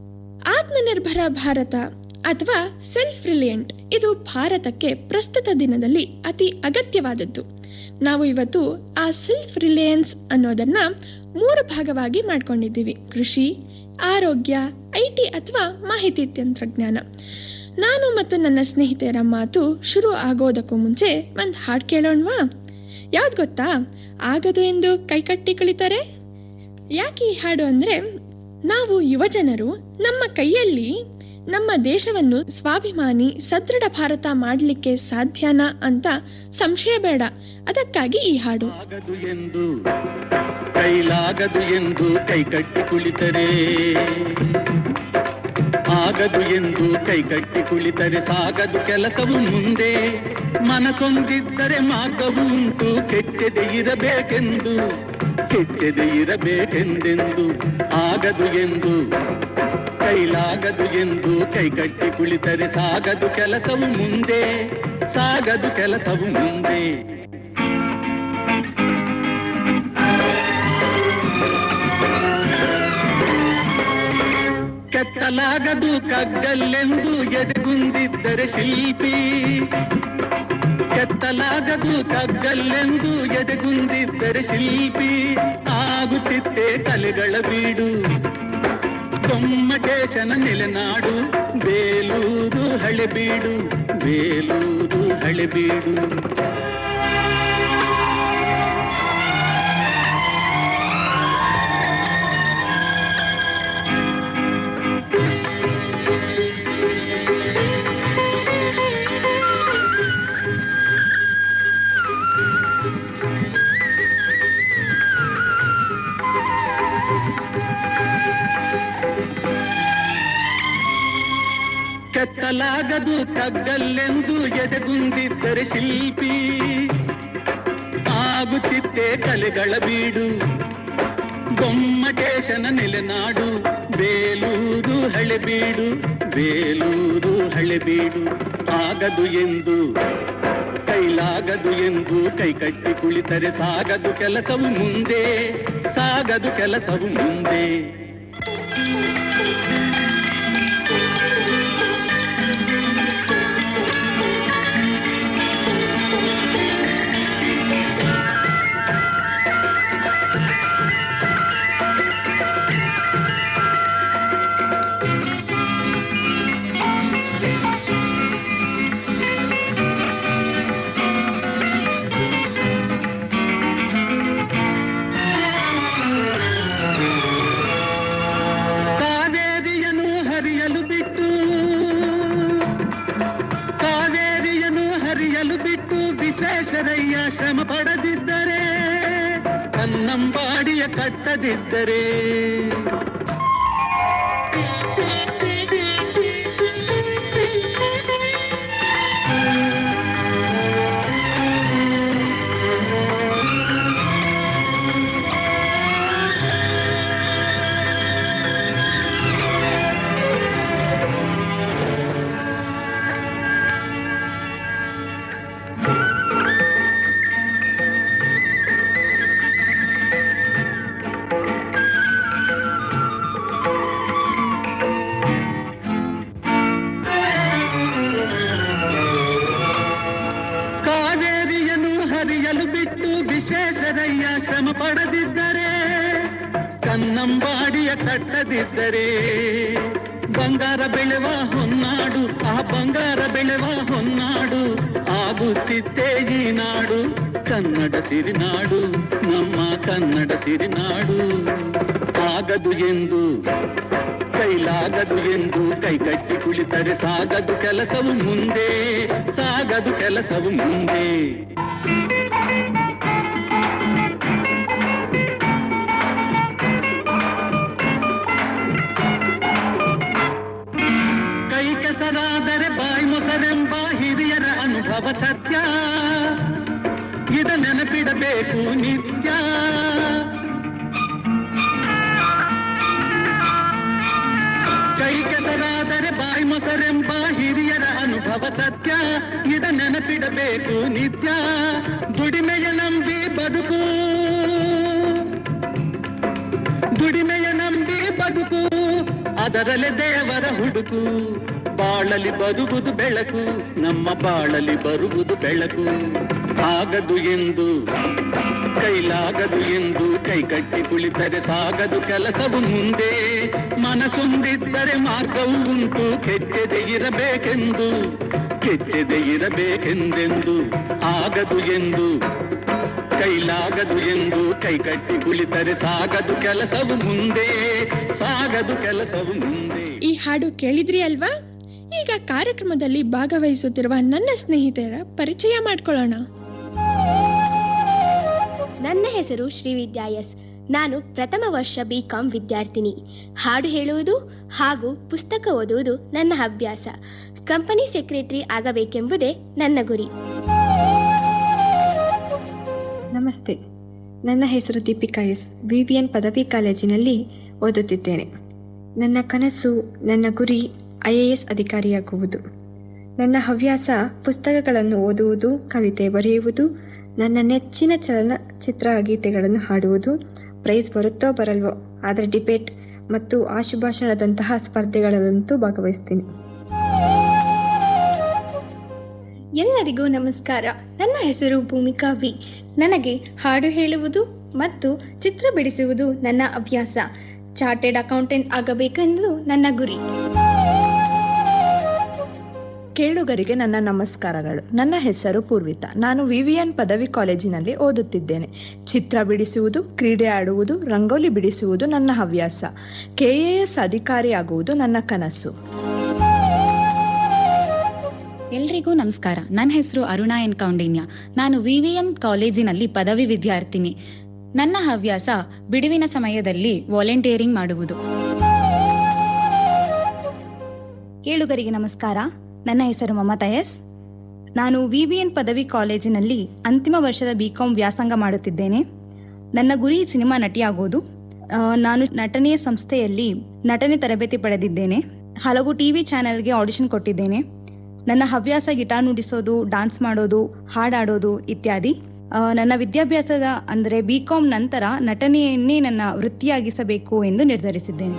ಆತ್ಮನಿರ್ಭರ ಭಾರತ ಅಥವಾ ಸೆಲ್ಫ್ ರಿಲಿಯಂಟ್ ಇದು ಭಾರತಕ್ಕೆ ಪ್ರಸ್ತುತ ದಿನದಲ್ಲಿ ಅತಿ ಅಗತ್ಯವಾದದ್ದು ನಾವು ಇವತ್ತು ಆ ಸೆಲ್ಫ್ ರಿಲಯನ್ಸ್ ಅನ್ನೋದನ್ನ ಮೂರು ಭಾಗವಾಗಿ ಮಾಡ್ಕೊಂಡಿದ್ದೀವಿ ಕೃಷಿ ಆರೋಗ್ಯ ಐಟಿ ಅಥವಾ ಮಾಹಿತಿ ತಂತ್ರಜ್ಞಾನ ನಾನು ಮತ್ತು ನನ್ನ ಸ್ನೇಹಿತೆಯರ ಮಾತು ಶುರು ಆಗೋದಕ್ಕೂ ಮುಂಚೆ ಒಂದು ಹಾಡು ಕೇಳೋಣವಾ ಯಾವ್ದು ಗೊತ್ತಾ ಆಗದು ಎಂದು ಕೈಕಟ್ಟಿ ಕುಳಿತಾರೆ ಯಾಕೆ ಈ ಹಾಡು ಅಂದ್ರೆ ನಾವು ಯುವಜನರು ನಮ್ಮ ಕೈಯಲ್ಲಿ ನಮ್ಮ ದೇಶವನ್ನು ಸ್ವಾಭಿಮಾನಿ ಸದೃಢ ಭಾರತ ಮಾಡಲಿಕ್ಕೆ ಸಾಧ್ಯನಾ ಅಂತ ಸಂಶಯ ಬೇಡ ಅದಕ್ಕಾಗಿ ಈ ಹಾಡು ಆಗದು ಎಂದು ಕೈಲಾಗದು ಎಂದು ಕೈಕಟ್ಟಿ ಕುಳಿತರೆ ಆಗದು ಎಂದು ಕೈಕಟ್ಟಿ ಕುಳಿತರೆ ಸಾಗದು ಕೆಲಸವು ಮುಂದೆ ಮನಸೊಂದಿದ್ದರೆ ಮಾರ್ಗವು ಉಂಟು ಕೆಚ್ಚದೆ ಇರಬೇಕೆಂದು ಕೆಚ್ಚದೆ ಇರಬೇಕೆಂದೆಂದು ಆಗದು ಎಂದು ಕೈಲಾಗದು ಎಂದು ಕೈಕಟ್ಟಿ ಕುಳಿತರೆ ಸಾಗದು ಕೆಲಸವು ಮುಂದೆ ಸಾಗದು ಕೆಲಸವು ಮುಂದೆ ಕೆತ್ತಲಾಗದು ಕಗ್ಗಲ್ಲೆಂದು ಎದೆಗುಂದಿದ್ದರೆ ಶಿಲ್ಪಿ ಕೆತ್ತಲಾಗದು ಕಗ್ಗಲ್ಲೆಂದು ಎದೆಗುಂದಿದ್ದರೆ ಶಿಲ್ಪಿ ಆಗುತ್ತಿತ್ತೆ ಕಲೆಗಳ ಬೀಡು ಗೊಮ್ಮಟೇಶನ ನೆಲೆನಾಡು ಬೇಲೂರು ಹಳೆಬೀಡು ಬೇಲೂರು ಹಳೆಬೀಡು ಕೆತ್ತಲಾಗದು ಕಗ್ಗಲ್ಲೆಂದು ಎದೆಗುಂದಿದ್ದರೆ ಶಿಲ್ಪಿ ಆಗುತ್ತಿತ್ತೆ ಕಲೆಗಳ ಬೀಡು ಗೊಮ್ಮಟೇಶನ ನೆಲೆನಾಡು ಬೇಲೂರು ಹಳೆಬೀಡು ಬೇಲೂರು ಹಳೆಬೀಡು ಆಗದು ಎಂದು ಕೈಲಾಗದು ಎಂದು ಕೈಕಟ್ಟಿ ಕುಳಿತರೆ ಸಾಗದು ಕೆಲಸವು ಮುಂದೆ ಸಾಗದು ಕೆಲಸವು ಮುಂದೆ ಮಾಡಿಯ ಕಟ್ಟದಿದ್ದರೆ ಕಾವೇರಿಯನ್ನು ಹರಿಯಲು ಬಿಟ್ಟು ವಿಶ್ವೇಶ್ವರಯ್ಯ ಶ್ರಮ ಪಡೆದಿದ್ದರೆ ಕನ್ನಂಬಾಡಿಯ ಕಟ್ಟದಿದ್ದರೆ ಬಂಗಾರ ಬೆಳೆವ ಹೊನ್ನಾಡು ಆ ಬಂಗಾರ ಬೆಳೆವ ಹೊನ್ನಾಡು ಆಗುತ್ತಿತ್ತೇ ಈ ನಾಡು ಕನ್ನಡ ಸಿರಿನಾಡು ನಮ್ಮ ಕನ್ನಡ ಸಿರಿನಾಡು ಆಗದು ಎಂದು ಕೈಲಾಗದು ಎಂದು ಕೈಗಟ್ಟಿ ಕುಳಿತರೆ ಸಾಗದು ಕೆಲಸವು ಮುಂದೆ ಸಾಗದು ಕೆಲಸವು ಮುಂದೆ ಕೈ ಕೆಸರಾದರೆ ಬಾಯಿ ಮೊಸರೆಂಬ ಹಿರಿಯರ ಅನುಭವ ಸತ್ಯ ಇದ ನೆನಪಿಡಬೇಕು ನಿತ್ಯ ಕೈ ಕೆಸರಾದರೆ ಬಾಯಿ ಮೊಸರೆಂಬ ಹಿರಿಯರ ಅನುಭವ ಸತ್ಯ ಇದ ನೆನಪಿಡಬೇಕು ನಿತ್ಯ ದುಡಿಮೆಯ ನಂಬಿ ಬದುಕು ದುಡಿಮೆಯ ನಂಬಿ ಬದುಕು ಅದರಲ್ಲೇ ದೇವರ ಹುಡುಕು ಬಾಳಲಿ ಬರುವುದು ಬೆಳಕು ನಮ್ಮ ಬಾಳಲಿ ಬರುವುದು ಬೆಳಕು ಆಗದು ಎಂದು ಕೈಲಾಗದು ಎಂದು ಕೈಕಟ್ಟಿ ಕುಳಿತರೆ ಸಾಗದು ಕೆಲಸವು ಮುಂದೆ ಮನಸ್ಸೊಂದಿದ್ದರೆ ಮಾರ್ಗವು ಉಂಟು ಕೆಚ್ಚದೆ ಇರಬೇಕೆಂದು ಕೆಚ್ಚದೆ ಇರಬೇಕೆಂದೆಂದು ಆಗದು ಎಂದು ಕೈಲಾಗದು ಎಂದು ಕೈಕಟ್ಟಿ ಕುಳಿತರೆ ಸಾಗದು ಕೆಲಸವು ಮುಂದೆ ಸಾಗದು ಕೆಲಸವು ಮುಂದೆ ಈ ಹಾಡು ಕೇಳಿದ್ರಿ ಅಲ್ವಾ ಈಗ ಕಾರ್ಯಕ್ರಮದಲ್ಲಿ ಭಾಗವಹಿಸುತ್ತಿರುವ ನನ್ನ ಸ್ನೇಹಿತರ ಪರಿಚಯ ಮಾಡ್ಕೊಳ್ಳೋಣ ನನ್ನ ಹೆಸರು ಶ್ರೀವಿದ್ಯಾ ಎಸ್ ನಾನು ಪ್ರಥಮ ವರ್ಷ ಬಿ ಕಾಂ ವಿದ್ಯಾರ್ಥಿನಿ ಹಾಡು ಹೇಳುವುದು ಹಾಗೂ ಪುಸ್ತಕ ಓದುವುದು ನನ್ನ ಅಭ್ಯಾಸ ಕಂಪನಿ ಸೆಕ್ರೆಟರಿ ಆಗಬೇಕೆಂಬುದೇ ನನ್ನ ಗುರಿ ನಮಸ್ತೆ ನನ್ನ ಹೆಸರು ದೀಪಿಕಾ ಎಸ್ ವಿವಿಎನ್ ಪದವಿ ಕಾಲೇಜಿನಲ್ಲಿ ಓದುತ್ತಿದ್ದೇನೆ ನನ್ನ ಕನಸು ನನ್ನ ಗುರಿ ಐಎಎಸ್ ಅಧಿಕಾರಿಯಾಗುವುದು ನನ್ನ ಹವ್ಯಾಸ ಪುಸ್ತಕಗಳನ್ನು ಓದುವುದು ಕವಿತೆ ಬರೆಯುವುದು ನನ್ನ ನೆಚ್ಚಿನ ಚಲನಚಿತ್ರ ಗೀತೆಗಳನ್ನು ಹಾಡುವುದು ಪ್ರೈಸ್ ಬರುತ್ತೋ ಬರಲ್ವೋ ಆದರೆ ಡಿಬೇಟ್ ಮತ್ತು ಆಶುಭಾಷಣದಂತಹ ಸ್ಪರ್ಧೆಗಳಲ್ಲಂತೂ ಭಾಗವಹಿಸ್ತೀನಿ ಎಲ್ಲರಿಗೂ ನಮಸ್ಕಾರ ನನ್ನ ಹೆಸರು ಭೂಮಿಕಾ ವಿ ನನಗೆ ಹಾಡು ಹೇಳುವುದು ಮತ್ತು ಚಿತ್ರ ಬಿಡಿಸುವುದು ನನ್ನ ಅಭ್ಯಾಸ ಚಾರ್ಟೆಡ್ ಅಕೌಂಟೆಂಟ್ ಆಗಬೇಕೆಂದು ನನ್ನ ಗುರಿ ಕೇಳುಗರಿಗೆ ನನ್ನ ನಮಸ್ಕಾರಗಳು ನನ್ನ ಹೆಸರು ಪೂರ್ವಿತಾ ನಾನು ವಿವಿಎನ್ ಪದವಿ ಕಾಲೇಜಿನಲ್ಲಿ ಓದುತ್ತಿದ್ದೇನೆ ಚಿತ್ರ ಬಿಡಿಸುವುದು ಕ್ರೀಡೆ ಆಡುವುದು ರಂಗೋಲಿ ಬಿಡಿಸುವುದು ನನ್ನ ಹವ್ಯಾಸ ಕೆಎಎಸ್ ಅಧಿಕಾರಿಯಾಗುವುದು ನನ್ನ ಕನಸು ಎಲ್ರಿಗೂ ನಮಸ್ಕಾರ ನನ್ನ ಹೆಸರು ಅರುಣಾ ಎನ್ ಕೌಂಡಿನ್ಯ ನಾನು ವಿವಿಎಂ ಕಾಲೇಜಿನಲ್ಲಿ ಪದವಿ ವಿದ್ಯಾರ್ಥಿನಿ ನನ್ನ ಹವ್ಯಾಸ ಬಿಡುವಿನ ಸಮಯದಲ್ಲಿ ವಾಲಂಟಿಯರಿಂಗ್ ಮಾಡುವುದು ಕೇಳುಗರಿಗೆ ನಮಸ್ಕಾರ ನನ್ನ ಹೆಸರು ಮಮತಾ ಎಸ್ ನಾನು ವಿವಿಎನ್ ಪದವಿ ಕಾಲೇಜಿನಲ್ಲಿ ಅಂತಿಮ ವರ್ಷದ ಬಿಕಾಂ ವ್ಯಾಸಂಗ ಮಾಡುತ್ತಿದ್ದೇನೆ ನನ್ನ ಗುರಿ ಸಿನಿಮಾ ನಟಿಯಾಗುವುದು ಆ, ನಾನು ನಟನೆಯ ಸಂಸ್ಥೆಯಲ್ಲಿ ನಟನೆ ತರಬೇತಿ ಪಡೆದಿದ್ದೇನೆ ಹಲವು ಟಿವಿ ಚಾನೆಲ್ಗೆ ಆಡಿಷನ್ ಕೊಟ್ಟಿದ್ದೇನೆ ನನ್ನ ಹವ್ಯಾಸ ಗಿಟಾರ್ ನುಡಿಸೋದು ಡಾನ್ಸ್ ಮಾಡೋದು ಹಾಡಾಡೋದು ಇತ್ಯಾದಿ ಆ, ನನ್ನ ವಿದ್ಯಾಭ್ಯಾಸದ ಅಂದರೆ ಬಿಕಾಂ ನಂತರ ನಟನೆಯನ್ನೇ ನನ್ನ ವೃತ್ತಿಯಾಗಿಸಬೇಕು ಎಂದು ನಿರ್ಧರಿಸಿದ್ದೇನೆ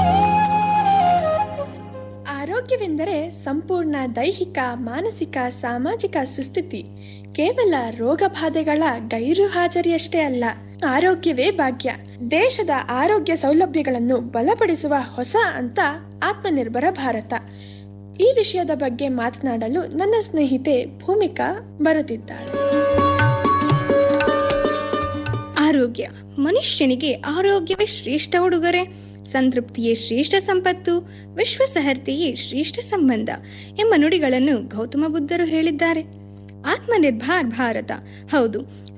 ಆರೋಗ್ಯವೆಂದರೆ ಸಂಪೂರ್ಣ ದೈಹಿಕ ಮಾನಸಿಕ ಸಾಮಾಜಿಕ ಸುಸ್ಥಿತಿ ಕೇವಲ ರೋಗ ಬಾಧೆಗಳ ಗೈರು ಹಾಜರಿಯಷ್ಟೇ ಅಲ್ಲ ಆರೋಗ್ಯವೇ ಭಾಗ್ಯ ದೇಶದ ಆರೋಗ್ಯ ಸೌಲಭ್ಯಗಳನ್ನು ಬಲಪಡಿಸುವ ಹೊಸ ಅಂತ ಆತ್ಮನಿರ್ಭರ ಭಾರತ ಈ ವಿಷಯದ ಬಗ್ಗೆ ಮಾತನಾಡಲು ನನ್ನ ಸ್ನೇಹಿತೆ ಭೂಮಿಕಾ ಬರುತ್ತಿದ್ದಾಳೆ ಆರೋಗ್ಯ ಮನುಷ್ಯನಿಗೆ ಆರೋಗ್ಯವೇ ಶ್ರೇಷ್ಠ ಉಡುಗೊರೆ ಸಂತೃಪ್ತಿಯೇ ಶ್ರೇಷ್ಠ ಸಂಪತ್ತು ವಿಶ್ವಸಹರ್ತೆಯೇ ಶ್ರೇಷ್ಠ ಸಂಬಂಧ ಎಂಬ ನುಡಿಗಳನ್ನು ಗೌತಮ ಬುದ್ಧರು ಹೇಳಿದ್ದಾರೆ ಆತ್ಮನಿರ್ಭರ್ ಭಾರತ ಹೌದು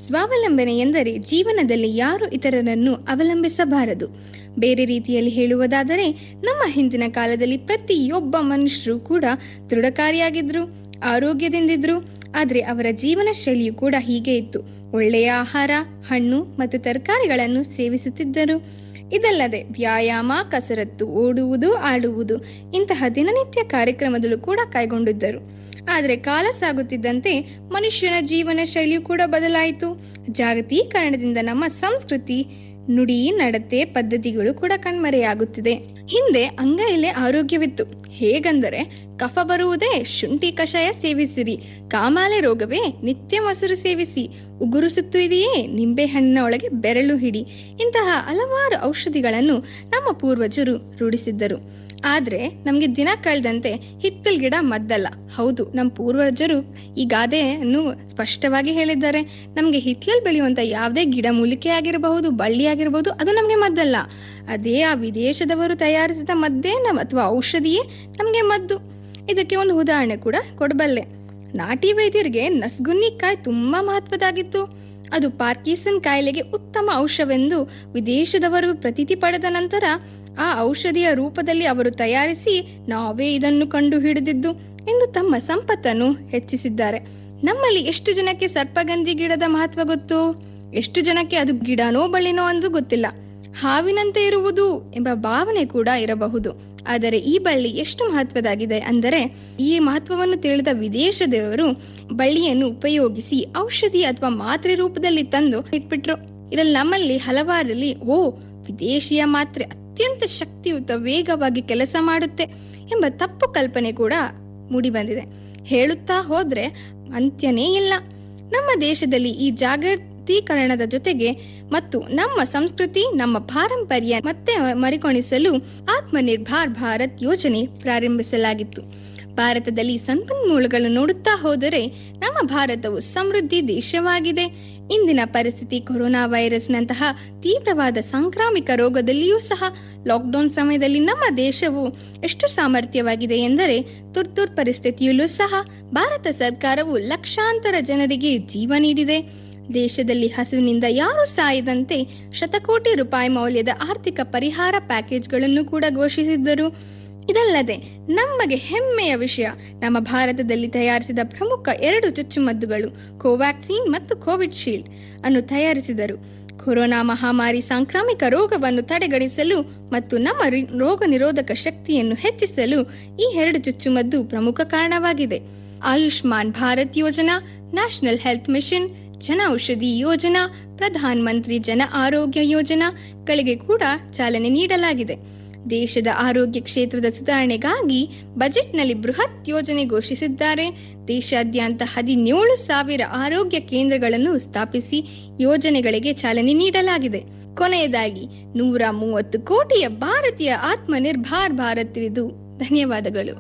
ಸ್ವಾವಲಂಬನೆ ಎಂದರೆ ಜೀವನದಲ್ಲಿ ಯಾರು ಇತರರನ್ನು ಅವಲಂಬಿಸಬಾರದು ಬೇರೆ ರೀತಿಯಲ್ಲಿ ಹೇಳುವುದಾದರೆ ನಮ್ಮ ಹಿಂದಿನ ಕಾಲದಲ್ಲಿ ಪ್ರತಿಯೊಬ್ಬ ಮನುಷ್ಯರು ಕೂಡ ದೃಢಕಾರಿಯಾಗಿದ್ರು ಆರೋಗ್ಯದಿಂದಿದ್ರು ಆದ್ರೆ ಅವರ ಜೀವನ ಶೈಲಿಯು ಕೂಡ ಹೀಗೆ ಇತ್ತು ಒಳ್ಳೆಯ ಆಹಾರ ಹಣ್ಣು ಮತ್ತು ತರಕಾರಿಗಳನ್ನು ಸೇವಿಸುತ್ತಿದ್ದರು ಇದಲ್ಲದೆ ವ್ಯಾಯಾಮ ಕಸರತ್ತು ಓಡುವುದು ಆಡುವುದು ಇಂತಹ ದಿನನಿತ್ಯ ಕಾರ್ಯಕ್ರಮದಲ್ಲೂ ಕೂಡ ಕೈಗೊಂಡಿದ್ದರು ಆದರೆ ಕಾಲ ಸಾಗುತ್ತಿದ್ದಂತೆ ಮನುಷ್ಯನ ಜೀವನ ಶೈಲಿಯು ಕೂಡ ಬದಲಾಯಿತು ಜಾಗತೀಕರಣದಿಂದ ನಮ್ಮ ಸಂಸ್ಕೃತಿ ನುಡಿ ನಡತೆ ಪದ್ಧತಿಗಳು ಕೂಡ ಕಣ್ಮರೆಯಾಗುತ್ತಿದೆ ಹಿಂದೆ ಅಂಗೈಲೆ ಆರೋಗ್ಯವಿತ್ತು ಹೇಗಂದರೆ ಕಫ ಬರುವುದೇ ಶುಂಠಿ ಕಷಾಯ ಸೇವಿಸಿರಿ ಕಾಮಾಲೆ ರೋಗವೇ ನಿತ್ಯ ಮೊಸರು ಸೇವಿಸಿ ಉಗುರು ಸುತ್ತು ಇದೆಯೇ ನಿಂಬೆ ಹಣ್ಣಿನ ಒಳಗೆ ಬೆರಳು ಹಿಡಿ ಇಂತಹ ಹಲವಾರು ಔಷಧಿಗಳನ್ನು ನಮ್ಮ ಪೂರ್ವಜರು ರೂಢಿಸಿದ್ದರು ಆದ್ರೆ ನಮ್ಗೆ ದಿನ ಕಳೆದಂತೆ ಹಿತ್ತಲ್ ಗಿಡ ಮದ್ದಲ್ಲ ಹೌದು ನಮ್ಮ ಪೂರ್ವಜರು ಈ ಗಾದೆಯನ್ನು ಸ್ಪಷ್ಟವಾಗಿ ಹೇಳಿದ್ದಾರೆ ನಮ್ಗೆ ಹಿತ್ತಲಲ್ಲಿ ಬೆಳೆಯುವಂತ ಯಾವುದೇ ಗಿಡ ಮೂಲಿಕೆ ಆಗಿರಬಹುದು ಬಳ್ಳಿ ಆಗಿರಬಹುದು ಅದು ನಮ್ಗೆ ಮದ್ದಲ್ಲ ಅದೇ ಆ ವಿದೇಶದವರು ತಯಾರಿಸಿದ ಮದ್ದೇ ನಮ್ ಅಥವಾ ಔಷಧಿಯೇ ನಮ್ಗೆ ಮದ್ದು ಇದಕ್ಕೆ ಒಂದು ಉದಾಹರಣೆ ಕೂಡ ಕೊಡಬಲ್ಲೆ ನಾಟಿ ವೈದ್ಯರಿಗೆ ನಸ್ಗುನ್ನಿಕಾಯಿ ತುಂಬಾ ಮಹತ್ವದಾಗಿತ್ತು ಅದು ಪಾರ್ಕಿಸನ್ ಕಾಯಿಲೆಗೆ ಉತ್ತಮ ಔಷಧವೆಂದು ವಿದೇಶದವರು ಪ್ರತೀತಿ ಪಡೆದ ನಂತರ ಆ ಔಷಧಿಯ ರೂಪದಲ್ಲಿ ಅವರು ತಯಾರಿಸಿ ನಾವೇ ಇದನ್ನು ಕಂಡು ಹಿಡಿದಿದ್ದು ಎಂದು ತಮ್ಮ ಸಂಪತ್ತನ್ನು ಹೆಚ್ಚಿಸಿದ್ದಾರೆ ನಮ್ಮಲ್ಲಿ ಎಷ್ಟು ಜನಕ್ಕೆ ಸರ್ಪಗಂಧಿ ಗಿಡದ ಮಹತ್ವ ಗೊತ್ತು ಎಷ್ಟು ಜನಕ್ಕೆ ಅದು ಗಿಡನೋ ಬಳ್ಳಿನೋ ಅಂದು ಗೊತ್ತಿಲ್ಲ ಹಾವಿನಂತೆ ಇರುವುದು ಎಂಬ ಭಾವನೆ ಕೂಡ ಇರಬಹುದು ಆದರೆ ಈ ಬಳ್ಳಿ ಎಷ್ಟು ಮಹತ್ವದಾಗಿದೆ ಅಂದರೆ ಈ ಮಹತ್ವವನ್ನು ತಿಳಿದ ವಿದೇಶದವರು ಬಳ್ಳಿಯನ್ನು ಉಪಯೋಗಿಸಿ ಔಷಧಿ ಅಥವಾ ಮಾತ್ರೆ ರೂಪದಲ್ಲಿ ತಂದು ಇಟ್ಬಿಟ್ರು ಇದ್ರಲ್ಲಿ ನಮ್ಮಲ್ಲಿ ಹಲವಾರಲ್ಲಿ ಓ ವಿದೇಶಿಯ ಮಾತ್ರೆ ಅತ್ಯಂತ ಶಕ್ತಿಯುತ ವೇಗವಾಗಿ ಕೆಲಸ ಮಾಡುತ್ತೆ ಎಂಬ ತಪ್ಪು ಕಲ್ಪನೆ ಕೂಡ ಮೂಡಿಬಂದಿದೆ ಹೇಳುತ್ತಾ ಹೋದ್ರೆ ಅಂತ್ಯನೇ ಇಲ್ಲ ನಮ್ಮ ದೇಶದಲ್ಲಿ ಈ ಜಾಗತೀಕರಣದ ಜೊತೆಗೆ ಮತ್ತು ನಮ್ಮ ಸಂಸ್ಕೃತಿ ನಮ್ಮ ಪಾರಂಪರ್ಯ ಮತ್ತೆ ಮರಿಕೊಣಿಸಲು ಆತ್ಮನಿರ್ಭರ್ ಭಾರತ್ ಯೋಜನೆ ಪ್ರಾರಂಭಿಸಲಾಗಿತ್ತು ಭಾರತದಲ್ಲಿ ಸಂಪನ್ಮೂಲಗಳನ್ನು ನೋಡುತ್ತಾ ಹೋದರೆ ನಮ್ಮ ಭಾರತವು ಸಮೃದ್ಧಿ ದೇಶವಾಗಿದೆ ಇಂದಿನ ಪರಿಸ್ಥಿತಿ ಕೊರೋನಾ ವೈರಸ್ನಂತಹ ತೀವ್ರವಾದ ಸಾಂಕ್ರಾಮಿಕ ರೋಗದಲ್ಲಿಯೂ ಸಹ ಲಾಕ್ಡೌನ್ ಸಮಯದಲ್ಲಿ ನಮ್ಮ ದೇಶವು ಎಷ್ಟು ಸಾಮರ್ಥ್ಯವಾಗಿದೆ ಎಂದರೆ ತುರ್ತುರ್ ಪರಿಸ್ಥಿತಿಯಲ್ಲೂ ಸಹ ಭಾರತ ಸರ್ಕಾರವು ಲಕ್ಷಾಂತರ ಜನರಿಗೆ ಜೀವ ನೀಡಿದೆ ದೇಶದಲ್ಲಿ ಹಸುವಿನಿಂದ ಯಾರು ಸಾಯದಂತೆ ಶತಕೋಟಿ ರೂಪಾಯಿ ಮೌಲ್ಯದ ಆರ್ಥಿಕ ಪರಿಹಾರ ಪ್ಯಾಕೇಜ್ಗಳನ್ನು ಕೂಡ ಘೋಷಿಸಿದ್ದರು ಇದಲ್ಲದೆ ನಮಗೆ ಹೆಮ್ಮೆಯ ವಿಷಯ ನಮ್ಮ ಭಾರತದಲ್ಲಿ ತಯಾರಿಸಿದ ಪ್ರಮುಖ ಎರಡು ಚುಚ್ಚುಮದ್ದುಗಳು ಕೋವ್ಯಾಕ್ಸಿನ್ ಮತ್ತು ಕೋವಿಡ್ ಶೀಲ್ಡ್ ಅನ್ನು ತಯಾರಿಸಿದರು ಕೊರೋನಾ ಮಹಾಮಾರಿ ಸಾಂಕ್ರಾಮಿಕ ರೋಗವನ್ನು ತಡೆಗಣಿಸಲು ಮತ್ತು ನಮ್ಮ ರೋಗ ನಿರೋಧಕ ಶಕ್ತಿಯನ್ನು ಹೆಚ್ಚಿಸಲು ಈ ಎರಡು ಚುಚ್ಚುಮದ್ದು ಪ್ರಮುಖ ಕಾರಣವಾಗಿದೆ ಆಯುಷ್ಮಾನ್ ಭಾರತ್ ಯೋಜನಾ ನ್ಯಾಷನಲ್ ಹೆಲ್ತ್ ಮಿಷನ್ ಜನ ಔಷಧಿ ಯೋಜನಾ ಪ್ರಧಾನ ಮಂತ್ರಿ ಜನ ಆರೋಗ್ಯ ಯೋಜನಾಗಳಿಗೆ ಕೂಡ ಚಾಲನೆ ನೀಡಲಾಗಿದೆ ದೇಶದ ಆರೋಗ್ಯ ಕ್ಷೇತ್ರದ ಸುಧಾರಣೆಗಾಗಿ ಬಜೆಟ್ನಲ್ಲಿ ಬೃಹತ್ ಯೋಜನೆ ಘೋಷಿಸಿದ್ದಾರೆ ದೇಶಾದ್ಯಂತ ಹದಿನೇಳು ಸಾವಿರ ಆರೋಗ್ಯ ಕೇಂದ್ರಗಳನ್ನು ಸ್ಥಾಪಿಸಿ ಯೋಜನೆಗಳಿಗೆ ಚಾಲನೆ ನೀಡಲಾಗಿದೆ ಕೊನೆಯದಾಗಿ ನೂರ ಮೂವತ್ತು ಕೋಟಿಯ ಭಾರತೀಯ ಆತ್ಮನಿರ್ಭರ್ ಭಾರತ್ ಇದು ಧನ್ಯವಾದಗಳು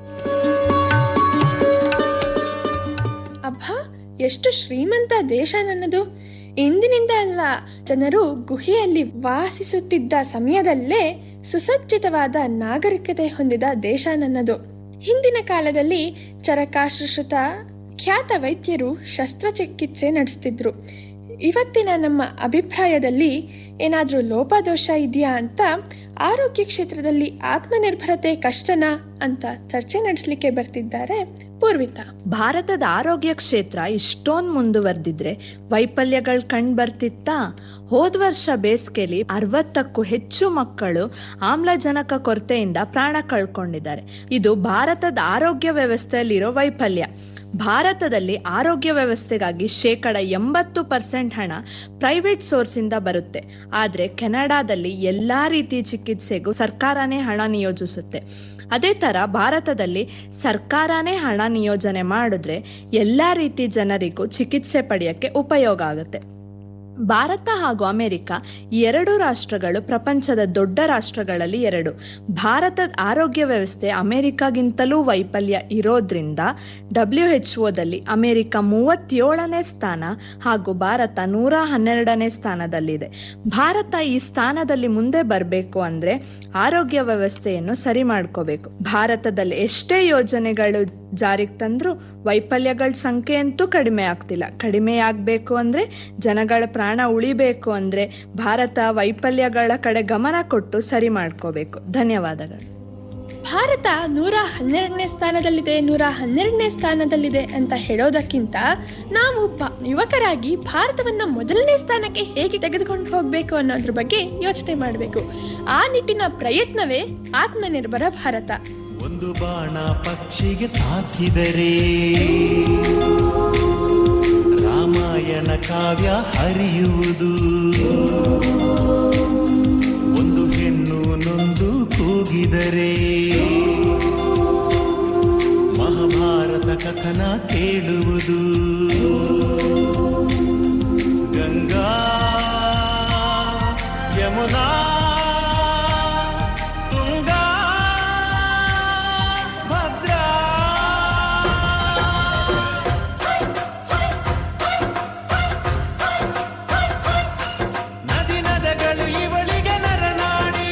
ಅಬ್ಬ ಎಷ್ಟು ಶ್ರೀಮಂತ ದೇಶ ನನ್ನದು ಇಂದಿನಿಂದ ಅಲ್ಲ ಜನರು ಗುಹೆಯಲ್ಲಿ ವಾಸಿಸುತ್ತಿದ್ದ ಸಮಯದಲ್ಲೇ ಸುಸಜ್ಜಿತವಾದ ನಾಗರಿಕತೆ ಹೊಂದಿದ ದೇಶ ನನ್ನದು ಹಿಂದಿನ ಕಾಲದಲ್ಲಿ ಚರಕಾಶುಶ್ರುತ ಖ್ಯಾತ ವೈದ್ಯರು ಶಸ್ತ್ರಚಿಕಿತ್ಸೆ ನಡೆಸ್ತಿದ್ರು ಇವತ್ತಿನ ನಮ್ಮ ಅಭಿಪ್ರಾಯದಲ್ಲಿ ಏನಾದ್ರೂ ಲೋಪದೋಷ ಇದೆಯಾ ಅಂತ ಆರೋಗ್ಯ ಕ್ಷೇತ್ರದಲ್ಲಿ ಆತ್ಮನಿರ್ಭರತೆ ಕಷ್ಟನಾ ಅಂತ ಚರ್ಚೆ ನಡೆಸಲಿಕ್ಕೆ ಬರ್ತಿದ್ದಾರೆ ಪೂರ್ವಿತಾ ಭಾರತದ ಆರೋಗ್ಯ ಕ್ಷೇತ್ರ ಇಷ್ಟೊಂದು ಮುಂದುವರೆದಿದ್ರೆ ವೈಫಲ್ಯಗಳು ಕಂಡು ಬರ್ತಿತ್ತಾ ಹೋದ ವರ್ಷ ಬೇಸಿಗೆಲಿ ಅರವತ್ತಕ್ಕೂ ಹೆಚ್ಚು ಮಕ್ಕಳು ಆಮ್ಲಜನಕ ಕೊರತೆಯಿಂದ ಪ್ರಾಣ ಕಳ್ಕೊಂಡಿದ್ದಾರೆ ಇದು ಭಾರತದ ಆರೋಗ್ಯ ವ್ಯವಸ್ಥೆಯಲ್ಲಿರೋ ವೈಫಲ್ಯ ಭಾರತದಲ್ಲಿ ಆರೋಗ್ಯ ವ್ಯವಸ್ಥೆಗಾಗಿ ಶೇಕಡ ಎಂಬತ್ತು ಪರ್ಸೆಂಟ್ ಹಣ ಪ್ರೈವೇಟ್ ಸೋರ್ಸ್ ಇಂದ ಬರುತ್ತೆ ಆದ್ರೆ ಕೆನಡಾದಲ್ಲಿ ಎಲ್ಲಾ ರೀತಿ ಚಿಕಿತ್ಸೆಗೂ ಸರ್ಕಾರನೇ ಹಣ ನಿಯೋಜಿಸುತ್ತೆ ಅದೇ ತರ ಭಾರತದಲ್ಲಿ ಸರ್ಕಾರನೇ ಹಣ ನಿಯೋಜನೆ ಮಾಡಿದ್ರೆ ಎಲ್ಲಾ ರೀತಿ ಜನರಿಗೂ ಚಿಕಿತ್ಸೆ ಪಡೆಯಕ್ಕೆ ಉಪಯೋಗ ಆಗುತ್ತೆ ಭಾರತ ಹಾಗೂ ಅಮೆರಿಕ ಎರಡು ರಾಷ್ಟ್ರಗಳು ಪ್ರಪಂಚದ ದೊಡ್ಡ ರಾಷ್ಟ್ರಗಳಲ್ಲಿ ಎರಡು ಭಾರತದ ಆರೋಗ್ಯ ವ್ಯವಸ್ಥೆ ಅಮೆರಿಕಾಗಿಂತಲೂ ವೈಫಲ್ಯ ಇರೋದ್ರಿಂದ ಡಬ್ಲ್ಯೂ ಎಚ್ ಒದಲ್ಲಿ ಅಮೆರಿಕ ಮೂವತ್ತೇಳನೇ ಸ್ಥಾನ ಹಾಗೂ ಭಾರತ ನೂರ ಹನ್ನೆರಡನೇ ಸ್ಥಾನದಲ್ಲಿದೆ ಭಾರತ ಈ ಸ್ಥಾನದಲ್ಲಿ ಮುಂದೆ ಬರಬೇಕು ಅಂದ್ರೆ ಆರೋಗ್ಯ ವ್ಯವಸ್ಥೆಯನ್ನು ಸರಿ ಮಾಡ್ಕೋಬೇಕು ಭಾರತದಲ್ಲಿ ಎಷ್ಟೇ ಯೋಜನೆಗಳು ಜಾರಿಗೆ ತಂದ್ರು ವೈಫಲ್ಯಗಳ ಸಂಖ್ಯೆ ಅಂತೂ ಕಡಿಮೆ ಆಗ್ತಿಲ್ಲ ಕಡಿಮೆ ಆಗ್ಬೇಕು ಅಂದ್ರೆ ಜನಗಳ ಪ್ರಾಣ ಉಳಿಬೇಕು ಅಂದ್ರೆ ಭಾರತ ವೈಫಲ್ಯಗಳ ಕಡೆ ಗಮನ ಕೊಟ್ಟು ಸರಿ ಮಾಡ್ಕೋಬೇಕು ಧನ್ಯವಾದಗಳು ಭಾರತ ನೂರ ಹನ್ನೆರಡನೇ ಸ್ಥಾನದಲ್ಲಿದೆ ನೂರ ಹನ್ನೆರಡನೇ ಸ್ಥಾನದಲ್ಲಿದೆ ಅಂತ ಹೇಳೋದಕ್ಕಿಂತ ನಾವು ಬ- ಯುವಕರಾಗಿ ಭಾರತವನ್ನ ಮೊದಲನೇ ಸ್ಥಾನಕ್ಕೆ ಹೇಗೆ ತೆಗೆದುಕೊಂಡು ಹೋಗಬೇಕು ಅನ್ನೋದ್ರ ಬಗ್ಗೆ ಯೋಚನೆ ಮಾಡಬೇಕು ಆ ನಿಟ್ಟಿನ ಪ್ರಯತ್ನವೇ ಆತ್ಮನಿರ್ಭರ ಭಾರತ ಒಂದು ಬಾಣ ಪಕ್ಷಿಗೆ ತಾಕಿದರೆ ರಾಮಾಯಣ ಕಾವ್ಯ ಹರಿಯುವುದು ಒಂದು ಹೆಣ್ಣು ನೊಂದು ಕೂಗಿದರೆ ಮಹಾಭಾರತ ಕಥನ ಕೇಳುವುದು ಗಂಗಾ ಯಮುನಾ ತುಂಗಾ ಭದ್ರಾ ನದಿ ನದಗಳು ಇವಳಿಗೆ ನರನಾಡಿ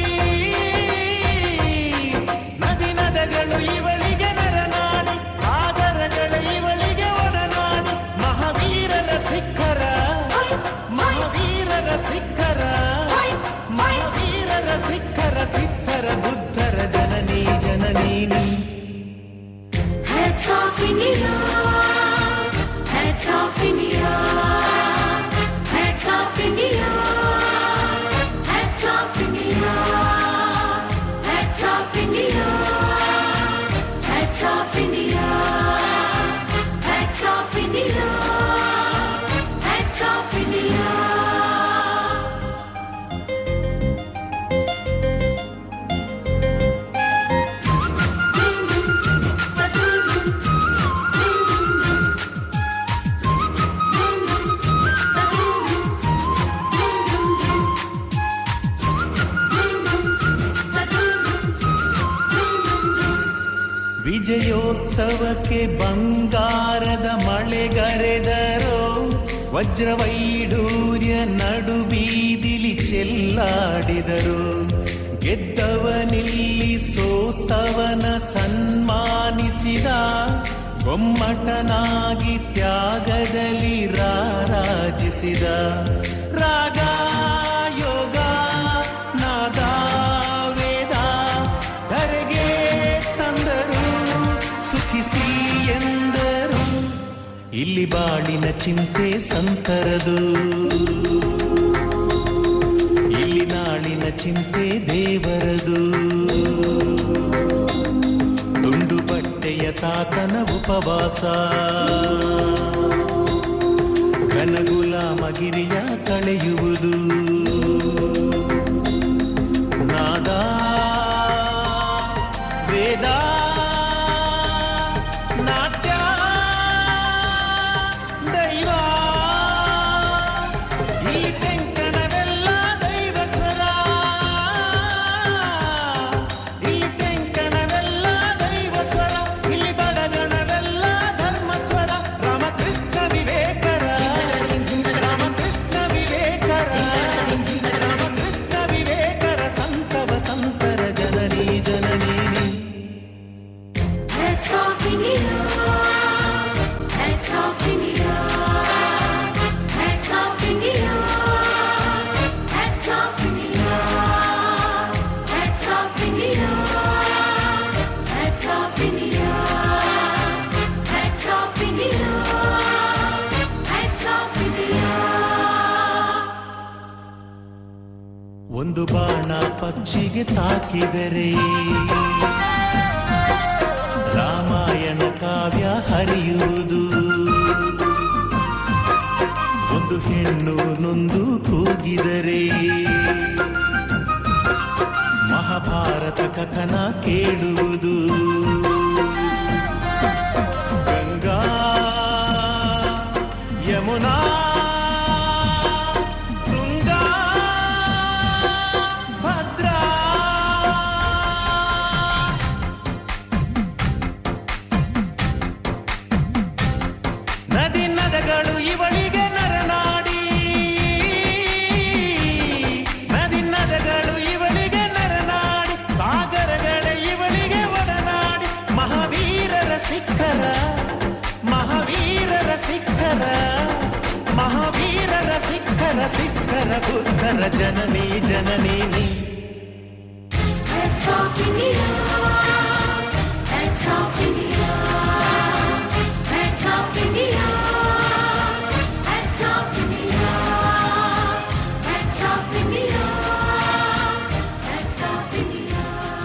ನದಿ ನದಗಳು ಇವಳಿಗೆ ನರನಾಡಿ ಸಾಗರಗಳು ಇವಳಿಗೆ ಒಡನಾಡಿ ಮಹಾವೀರರ ಧಿಕ್ಕರ ಮಹಾವೀರರ ಧಿಕ್ಕರ ಮಹಾವೀರರ ಧಿಕ್ಕರ ಸಿದ್ಧರ ಬುದ್ಧರ ಜನನಿ ಜನನೀನಿ Heads off India. Heads off India. Heads off India. Heads off India. Heads off India. Heads off India. Heads off India. Heads off India. ವಿಜಯೋತ್ಸವಕ್ಕೆ ಬಂಗಾರದ ಮಳೆಗರೆದರೋ ವಜ್ರವೈಡೂರ್ಯ ನಡು ಬೀದಿಲಿ ಚೆಲ್ಲಾಡಿದರು ಗೆದ್ದವನಿಲ್ಲಿ ಸೋತವನ ಸನ್ಮಾನಿಸಿದ ಗೊಮ್ಮಟನಾಗಿ ತ್ಯಾಗದಲ್ಲಿ ರಾರಾಜಿಸಿದ ರಾಗ ಯೋಗ ನಾದ ವೇದ ಧರೆಗೆ ತಂದರು ಸುಖಿಸಿ ಎಂದರು ಇಲ್ಲಿ ಬಾಳಿನ ಚಿಂತೆ ಸಂತರದು ಇಲ್ಲಿ ನಾಳಿನ ಚಿಂತೆ ದೇವರದು ತುಂಡು ಬಟ್ಟೆಯ ತಾತನ ಉಪವಾಸ ಘನಗುಲಾಮಗಿರಿಯ ಕಳೆಯುವುದು ನಾದ ವೇದ ನಾಟ್ಯ ದೈವ ಈ ತೆಂಕಣವೆಲ್ಲ ದೈವ ಸ್ವರ ಈ ತೆಂಕಣವೆಲ್ಲ ದೈವ ಸ್ವರ ಇಲ್ಲಿ ಬಡಗಣವೆಲ್ಲ ಧರ್ಮ ಸ್ವರ ರಾಮಕೃಷ್ಣ ವಿವೇಕರ ರಾಮಕೃಷ್ಣ ವಿವೇಕರ ರಾಮಕೃಷ್ಣ ವಿವೇಕರ ಸಂತವ ಸಂತರ ಜನನಿ ಜನನೀನಿ Heads off India. Heads off India. Heads off India. Heads off India. Heads off India. Heads off India. Heads off India. Heads off India. ಒಂದು ಬಾಣ ಪಕ್ಷಿಗೆ ತಾಕಿದರೆ ರಾಮಾಯಣ ಕಾವ್ಯ ಹರಿಯುವುದು ಒಂದು ಹೆಣ್ಣು ನೊಂದು ಕೂಗಿದರೆ ಮಹಾಭಾರತ ಕಥನ ಕೇಳುವುದು ಗಂಗಾ ಯಮುನಾ ತುಂಗಾ ಭದ್ರಾ ನದಿ ನದಗಳು ಇವಳಿಗೆ ನರನಾಡಿ ನದಿ ನದಗಳು ಇವಳಿಗೆ ನರನಾಡಿ ಸಾಗರಗಳ ಇವಳಿಗೆ ಒಡನಾಡಿ ಬುದ್ಧರ ಜನನಿ ಜನನಿ ನೀ Heads off India. Heads off India. Heads off India. Heads off India. Heads off India. Heads off India.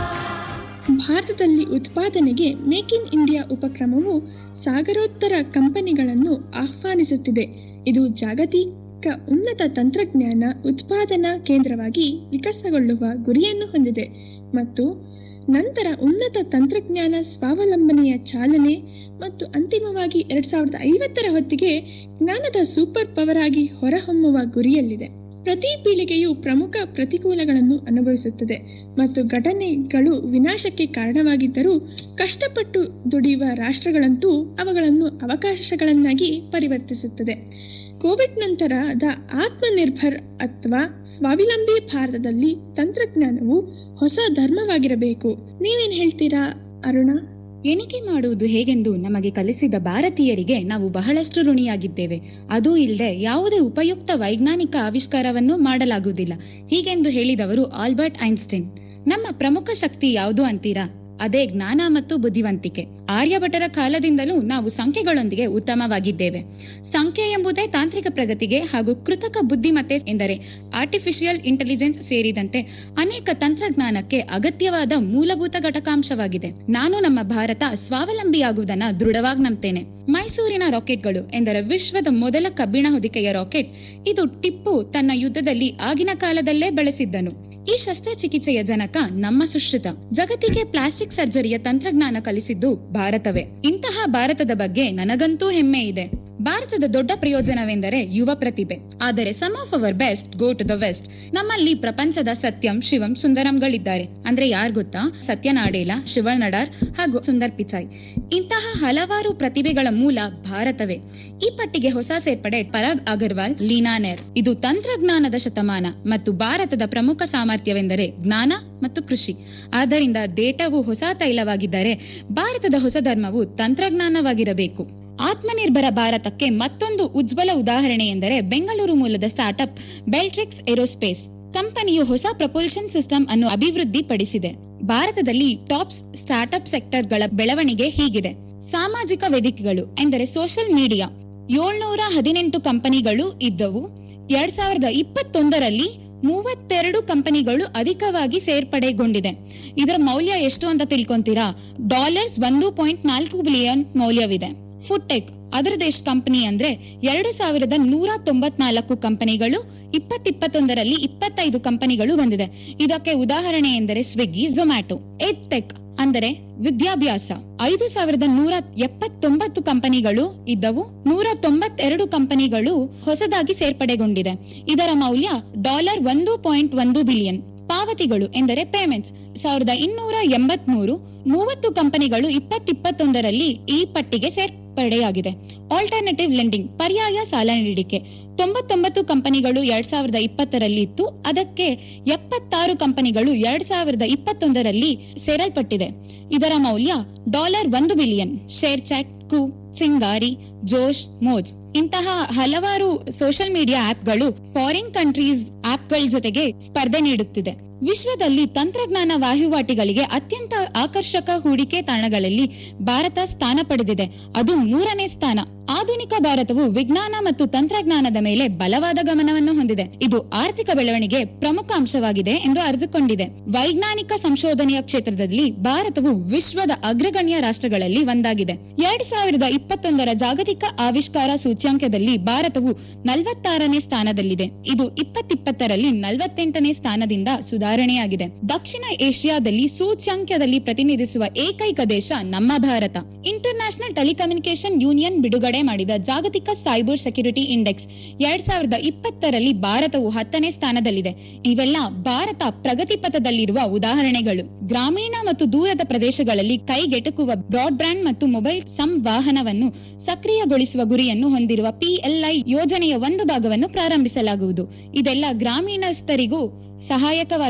ಭಾರತದಲ್ಲಿ ಉತ್ಪಾದನೆಗೆ ಮೇಕ್ ಇನ್ ಇಂಡಿಯಾ ಉಪಕ್ರಮವು ಸಾಗರೋತ್ತರ ಕಂಪನಿಗಳನ್ನು ಆಹ್ವಾನಿಸುತ್ತಿದೆ ಇದು ಜಾಗತಿಕ ಉನ್ನತ ತಂತ್ರಜ್ಞಾನ ಉತ್ಪಾದನಾ ಕೇಂದ್ರವಾಗಿ ವಿಕಸನಗೊಳ್ಳುವ ಗುರಿಯನ್ನು ಹೊಂದಿದೆ ಮತ್ತು ನಂತರ ಉನ್ನತ ತಂತ್ರಜ್ಞಾನ ಸ್ವಾವಲಂಬನೆಯ ಚಾಲನೆ ಮತ್ತು ಅಂತಿಮವಾಗಿ ಎರಡ್ ಸಾವಿರದ ಐವತ್ತರ ಹೊತ್ತಿಗೆ ಜ್ಞಾನದ ಸೂಪರ್ ಪವರ್ ಆಗಿ ಹೊರಹೊಮ್ಮುವ ಗುರಿಯಲ್ಲಿದೆ ಪ್ರತಿ ಪೀಳಿಗೆಯು ಪ್ರಮುಖ ಪ್ರತಿಕೂಲಗಳನ್ನು ಅನುಭವಿಸುತ್ತದೆ ಮತ್ತು ಘಟನೆಗಳು ವಿನಾಶಕ್ಕೆ ಕಾರಣವಾಗಿದ್ದರೂ ಕಷ್ಟಪಟ್ಟು ದುಡಿಯುವ ರಾಷ್ಟ್ರಗಳಂತೂ ಅವುಗಳನ್ನು ಅವಕಾಶಗಳನ್ನಾಗಿ ಪರಿವರ್ತಿಸುತ್ತದೆ ಕೋವಿಡ್ ನಂತರದ ಆತ್ಮನಿರ್ಭರ್ ಅಥವಾ ಸ್ವಾವಲಂಬಿ ಭಾರತದಲ್ಲಿ ತಂತ್ರಜ್ಞಾನವು ಹೊಸ ಧರ್ಮವಾಗಿರಬೇಕು ನೀವೇನ್ ಹೇಳ್ತೀರಾ ಅರುಣ ಎಣಿಕೆ ಮಾಡುವುದು ಹೇಗೆಂದು ನಮಗೆ ಕಲಿಸಿದ ಭಾರತೀಯರಿಗೆ ನಾವು ಬಹಳಷ್ಟು ಋಣಿಯಾಗಿದ್ದೇವೆ ಅದೂ ಇಲ್ಲದೆ ಯಾವುದೇ ಉಪಯುಕ್ತ ವೈಜ್ಞಾನಿಕ ಆವಿಷ್ಕಾರವನ್ನು ಮಾಡಲಾಗುವುದಿಲ್ಲ ಹೀಗೆಂದು ಹೇಳಿದವರು ಆಲ್ಬರ್ಟ್ ಐನ್ಸ್ಟೈನ್ ನಮ್ಮ ಪ್ರಮುಖ ಶಕ್ತಿ ಯಾವುದು ಅಂತೀರಾ ಅದೇ ಜ್ಞಾನ ಮತ್ತು ಬುದ್ಧಿವಂತಿಕೆ ಆರ್ಯಭಟರ ಕಾಲದಿಂದಲೂ ನಾವು ಸಂಖ್ಯೆಗಳೊಂದಿಗೆ ಉತ್ತಮವಾಗಿದ್ದೇವೆ ಸಂಖ್ಯೆ ಎಂಬುದೇ ತಾಂತ್ರಿಕ ಪ್ರಗತಿಗೆ ಹಾಗೂ ಕೃತಕ ಬುದ್ಧಿಮತ್ತೆ ಎಂದರೆ ಆರ್ಟಿಫಿಷಿಯಲ್ ಇಂಟೆಲಿಜೆನ್ಸ್ ಸೇರಿದಂತೆ ಅನೇಕ ತಂತ್ರಜ್ಞಾನಕ್ಕೆ ಅಗತ್ಯವಾದ ಮೂಲಭೂತ ಘಟಕಾಂಶವಾಗಿದೆ ನಾನು ನಮ್ಮ ಭಾರತ ಸ್ವಾವಲಂಬಿಯಾಗುವುದನ್ನ ದೃಢವಾಗಿ ನಂಬ್ತೇನೆ ಮೈಸೂರಿನ ರಾಕೆಟ್ಗಳು ಎಂದರೆ ವಿಶ್ವದ ಮೊದಲ ಕಬ್ಬಿಣ ಹೊದಿಕೆಯ ರಾಕೆಟ್ ಇದು ಟಿಪ್ಪು ತನ್ನ ಯುದ್ಧದಲ್ಲಿ ಆಗಿನ ಕಾಲದಲ್ಲೇ ಬಳಸಿದ್ದನು ಈ ಶಸ್ತ್ರಚಿಕಿತ್ಸೆಯ ಜನಕ ನಮ್ಮ ಸುಶ್ರುತ ಜಗತ್ತಿಗೆ ಪ್ಲಾಸ್ಟಿಕ್ ಸರ್ಜರಿಯ ತಂತ್ರಜ್ಞಾನ ಕಲಿಸಿದ್ದು ಭಾರತವೇ ಇಂತಹ ಭಾರತದ ಬಗ್ಗೆ ನನಗಂತೂ ಹೆಮ್ಮೆ ಇದೆ ಭಾರತದ ದೊಡ್ಡ ಪ್ರಯೋಜನವೆಂದರೆ ಯುವ ಪ್ರತಿಭೆ ಆದರೆ some of our best go to the west ನಮ್ಮಲ್ಲಿ ಪ್ರಪಂಚದ ಸತ್ಯಂ ಶಿವಂ ಸುಂದರಂಗಳಿದ್ದಾರೆ ಅಂದ್ರೆ ಯಾರ್ ಗೊತ್ತಾ ಸತ್ಯ ನಾಡೇಲ ಶಿವಳ್ ನಡಾರ್ ಹಾಗೂ ಸುಂದರ್ ಪಿಚಾಯ್ ಇಂತಹ ಹಲವಾರು ಪ್ರತಿಭೆಗಳ ಮೂಲ ಭಾರತವೇ ಈ ಪಟ್ಟಿಗೆ ಹೊಸ ಸೇರ್ಪಡೆ ಪರಾಗ್ ಅಗರ್ವಾಲ್ ಲೀನಾ ನೆರ್ ಇದು ತಂತ್ರಜ್ಞಾನದ ಶತಮಾನ ಮತ್ತು ಭಾರತದ ಪ್ರಮುಖ ಸಾಮರ್ಥ್ಯವೆಂದರೆ ಜ್ಞಾನ ಮತ್ತು ಕೃಷಿ ಆದ್ದರಿಂದ ಡೇಟಾವು ಹೊಸ ತೈಲವಾಗಿದ್ದರೆ ಭಾರತದ ಹೊಸ ಧರ್ಮವು ತಂತ್ರಜ್ಞಾನವಾಗಿರಬೇಕು ಆತ್ಮನಿರ್ಭರ ಭಾರತಕ್ಕೆ ಮತ್ತೊಂದು ಉಜ್ವಲ ಉದಾಹರಣೆ ಎಂದರೆ ಬೆಂಗಳೂರು ಮೂಲದ ಸ್ಟಾರ್ಟ್ಅಪ್ ಬೆಲ್ಟ್ರಿಕ್ಸ್ ಏರೋಸ್ಪೇಸ್ ಕಂಪನಿಯು ಹೊಸ ಪ್ರಪೋಲ್ಷನ್ ಸಿಸ್ಟಮ್ ಅನ್ನು ಅಭಿವೃದ್ಧಿಪಡಿಸಿದೆ ಭಾರತದಲ್ಲಿ ಟಾಪ್ ಸ್ಟಾರ್ಟ್ಅಪ್ ಸೆಕ್ಟರ್ಗಳ ಬೆಳವಣಿಗೆ ಹೀಗಿದೆ ಸಾಮಾಜಿಕ ವೇದಿಕೆಗಳು ಎಂದರೆ ಸೋಷಿಯಲ್ ಮೀಡಿಯಾ ಏಳ್ನೂರ ಹದಿನೆಂಟು ಕಂಪನಿಗಳು ಇದ್ದವು ಎರಡ್ ಸಾವಿರದ ಇಪ್ಪತ್ತೊಂದರಲ್ಲಿ ಮೂವತ್ತೆರಡು ಕಂಪನಿಗಳು ಅಧಿಕವಾಗಿ ಸೇರ್ಪಡೆಗೊಂಡಿದೆ ಇದರ ಮೌಲ್ಯ ಎಷ್ಟು ಅಂತ ತಿಳ್ಕೊಂತೀರಾ ಡಾಲರ್ಸ್ ಒಂದು ಪಾಯಿಂಟ್ ನಾಲ್ಕು ಬಿಲಿಯನ್ ಮೌಲ್ಯವಿದೆ ಫುಡ್ಟೆಕ್ ಅದರದ್ದು ಎಷ್ಟು ಕಂಪನಿ ಅಂದ್ರೆ ಎರಡು ಸಾವಿರದ ನೂರ ತೊಂಬತ್ನಾಲ್ಕು ಕಂಪನಿಗಳು ಇಪ್ಪತ್ತಿಪ್ಪತ್ತೊಂದರಲ್ಲಿ ಇಪ್ಪತ್ತೈದು ಕಂಪನಿಗಳು ಬಂದಿದೆ ಇದಕ್ಕೆ ಉದಾಹರಣೆ ಎಂದರೆ ಸ್ವಿಗ್ಗಿ ಝೊಮ್ಯಾಟೊ ಎಡ್ಟೆಕ್ ಅಂದರೆ ವಿದ್ಯಾಭ್ಯಾಸ ಐದು ಸಾವಿರದ ನೂರ ಎಪ್ಪತ್ತೊಂಬತ್ತು ಕಂಪನಿಗಳು ಇದ್ದವು ನೂರ ತೊಂಬತ್ತೆರಡು ಕಂಪನಿಗಳು ಹೊಸದಾಗಿ ಸೇರ್ಪಡೆಗೊಂಡಿದೆ ಇದರ ಮೌಲ್ಯ ಡಾಲರ್ ಒಂದು ಪಾಯಿಂಟ್ ಒಂದು ಬಿಲಿಯನ್ ಪಾವತಿಗಳು ಎಂದರೆ ಪೇಮೆಂಟ್ಸ್ ಸಾವಿರದ ಇನ್ನೂರ ಎಂಬತ್ಮೂರು ಮೂವತ್ತು ಕಂಪನಿಗಳು ಇಪ್ಪತ್ತಿಪ್ಪತ್ತೊಂದರಲ್ಲಿ ಈ ಪಟ್ಟಿಗೆ ಸೇರ್ಪಡೆಯಾಗಿದೆ ಆಲ್ಟರ್ನೇಟಿವ್ ಲೆಂಡಿಂಗ್ ಪರ್ಯಾಯ ಸಾಲ ನೀಡಿಕೆ ತೊಂಬತ್ತೊಂಬತ್ತು ಕಂಪನಿಗಳು ಎರಡ್ ಸಾವಿರದ ಇಪ್ಪತ್ತರಲ್ಲಿ ಇತ್ತು ಅದಕ್ಕೆ ಎಪ್ಪತ್ತಾರು ಕಂಪನಿಗಳು ಎರಡ್ ಸಾವಿರದ ಇಪ್ಪತ್ತೊಂದರಲ್ಲಿ ಸೇರಲ್ಪಟ್ಟಿದೆ ಇದರ ಮೌಲ್ಯ ಡಾಲರ್ ಒಂದು ಬಿಲಿಯನ್ ಶೇರ್ ಚಾಟ್ ಕು ಸಿಂಗಾರಿ ಜೋಶ್ ಮೋಜ್ ಇಂತಹ ಹಲವಾರು ಸೋಷಿಯಲ್ ಮೀಡಿಯಾ ಆಪ್ಗಳು ಫಾರಿನ್ ಕಂಟ್ರೀಸ್ ಆಪ್ಗಳ ಜೊತೆಗೆ ಸ್ಪರ್ಧೆ ನೀಡುತ್ತಿದೆ ವಿಶ್ವದಲ್ಲಿ ತಂತ್ರಜ್ಞಾನ ವಹಿವಾಟಿಗಳಿಗೆ ಅತ್ಯಂತ ಆಕರ್ಷಕ ಹೂಡಿಕೆ ತಾಣಗಳಲ್ಲಿ ಭಾರತ ಸ್ಥಾನ ಪಡೆದಿದೆ ಅದು ಮೂರನೇ ಸ್ಥಾನ ಆಧುನಿಕ ಭಾರತವು ವಿಜ್ಞಾನ ಮತ್ತು ತಂತ್ರಜ್ಞಾನದ ಮೇಲೆ ಬಲವಾದ ಗಮನವನ್ನು ಹೊಂದಿದೆ ಇದು ಆರ್ಥಿಕ ಬೆಳವಣಿಗೆ ಪ್ರಮುಖ ಅಂಶವಾಗಿದೆ ಎಂದು ಅರಿತುಕೊಂಡಿದೆ ವೈಜ್ಞಾನಿಕ ಸಂಶೋಧನೆಯ ಕ್ಷೇತ್ರದಲ್ಲಿ ಭಾರತವು ವಿಶ್ವದ ಅಗ್ರಗಣ್ಯ ರಾಷ್ಟ್ರಗಳಲ್ಲಿ ಒಂದಾಗಿದೆ ಎರಡ್ ಸಾವಿರದ ಇಪ್ಪತ್ತೊಂದರ ಜಾಗತಿಕ ಆವಿಷ್ಕಾರ ಸೂಚ್ಯಾಂಕದಲ್ಲಿ ಭಾರತವು ನಲವತ್ತಾರನೇ ಸ್ಥಾನದಲ್ಲಿದೆ ಇದು ಇಪ್ಪತ್ತಿಪ್ಪತ್ತರಲ್ಲಿ ನಲವತ್ತೆಂಟನೇ ಸ್ಥಾನದಿಂದ ಸುಧಾರಣೆಯಾಗಿದೆ ದಕ್ಷಿಣ ಏಷ್ಯಾದಲ್ಲಿ ಸೂಚ್ಯಾಂಕದಲ್ಲಿ ಪ್ರತಿನಿಧಿಸುವ ಏಕೈಕ ದೇಶ ನಮ್ಮ Bharat international telecommunication union ಬಿಡುಗಡೆ ಮಾಡಿದ ಜಾಗತಿಕ ಸೈಬರ್ ಸೆಕ್ಯುರಿಟಿ ಇಂಡೆಕ್ಸ್ ಎರಡ್ ಸಾವಿರದ ಇಪ್ಪತ್ತರಲ್ಲಿ ಭಾರತವು ಹತ್ತನೇ ಸ್ಥಾನದಲ್ಲಿದೆ ಇವೆಲ್ಲ ಭಾರತ ಪ್ರಗತಿ ಪಥದಲ್ಲಿರುವ ಉದಾಹರಣೆಗಳು ಗ್ರಾಮೀಣ ಮತ್ತು ದೂರದ ಪ್ರದೇಶಗಳಲ್ಲಿ ಕೈಗೆಟುಕುವ ಬ್ರಾಡ್ಬ್ಯಾಂಡ್ ಮತ್ತು ಮೊಬೈಲ್ ಸಂವಹನವನ್ನು ಸಕ್ರಿಯಗೊಳಿಸುವ ಗುರಿಯನ್ನು ಹೊಂದಿರುವ ಪಿಎಲ್ಐ ಯೋಜನೆಯ ಒಂದು ಭಾಗವನ್ನು ಪ್ರಾರಂಭಿಸಲಾಗುವುದು ಇದೆಲ್ಲ ಗ್ರಾಮೀಣಸ್ಥರಿಗೂ ಸಹಾಯಕವಾಗಿದೆ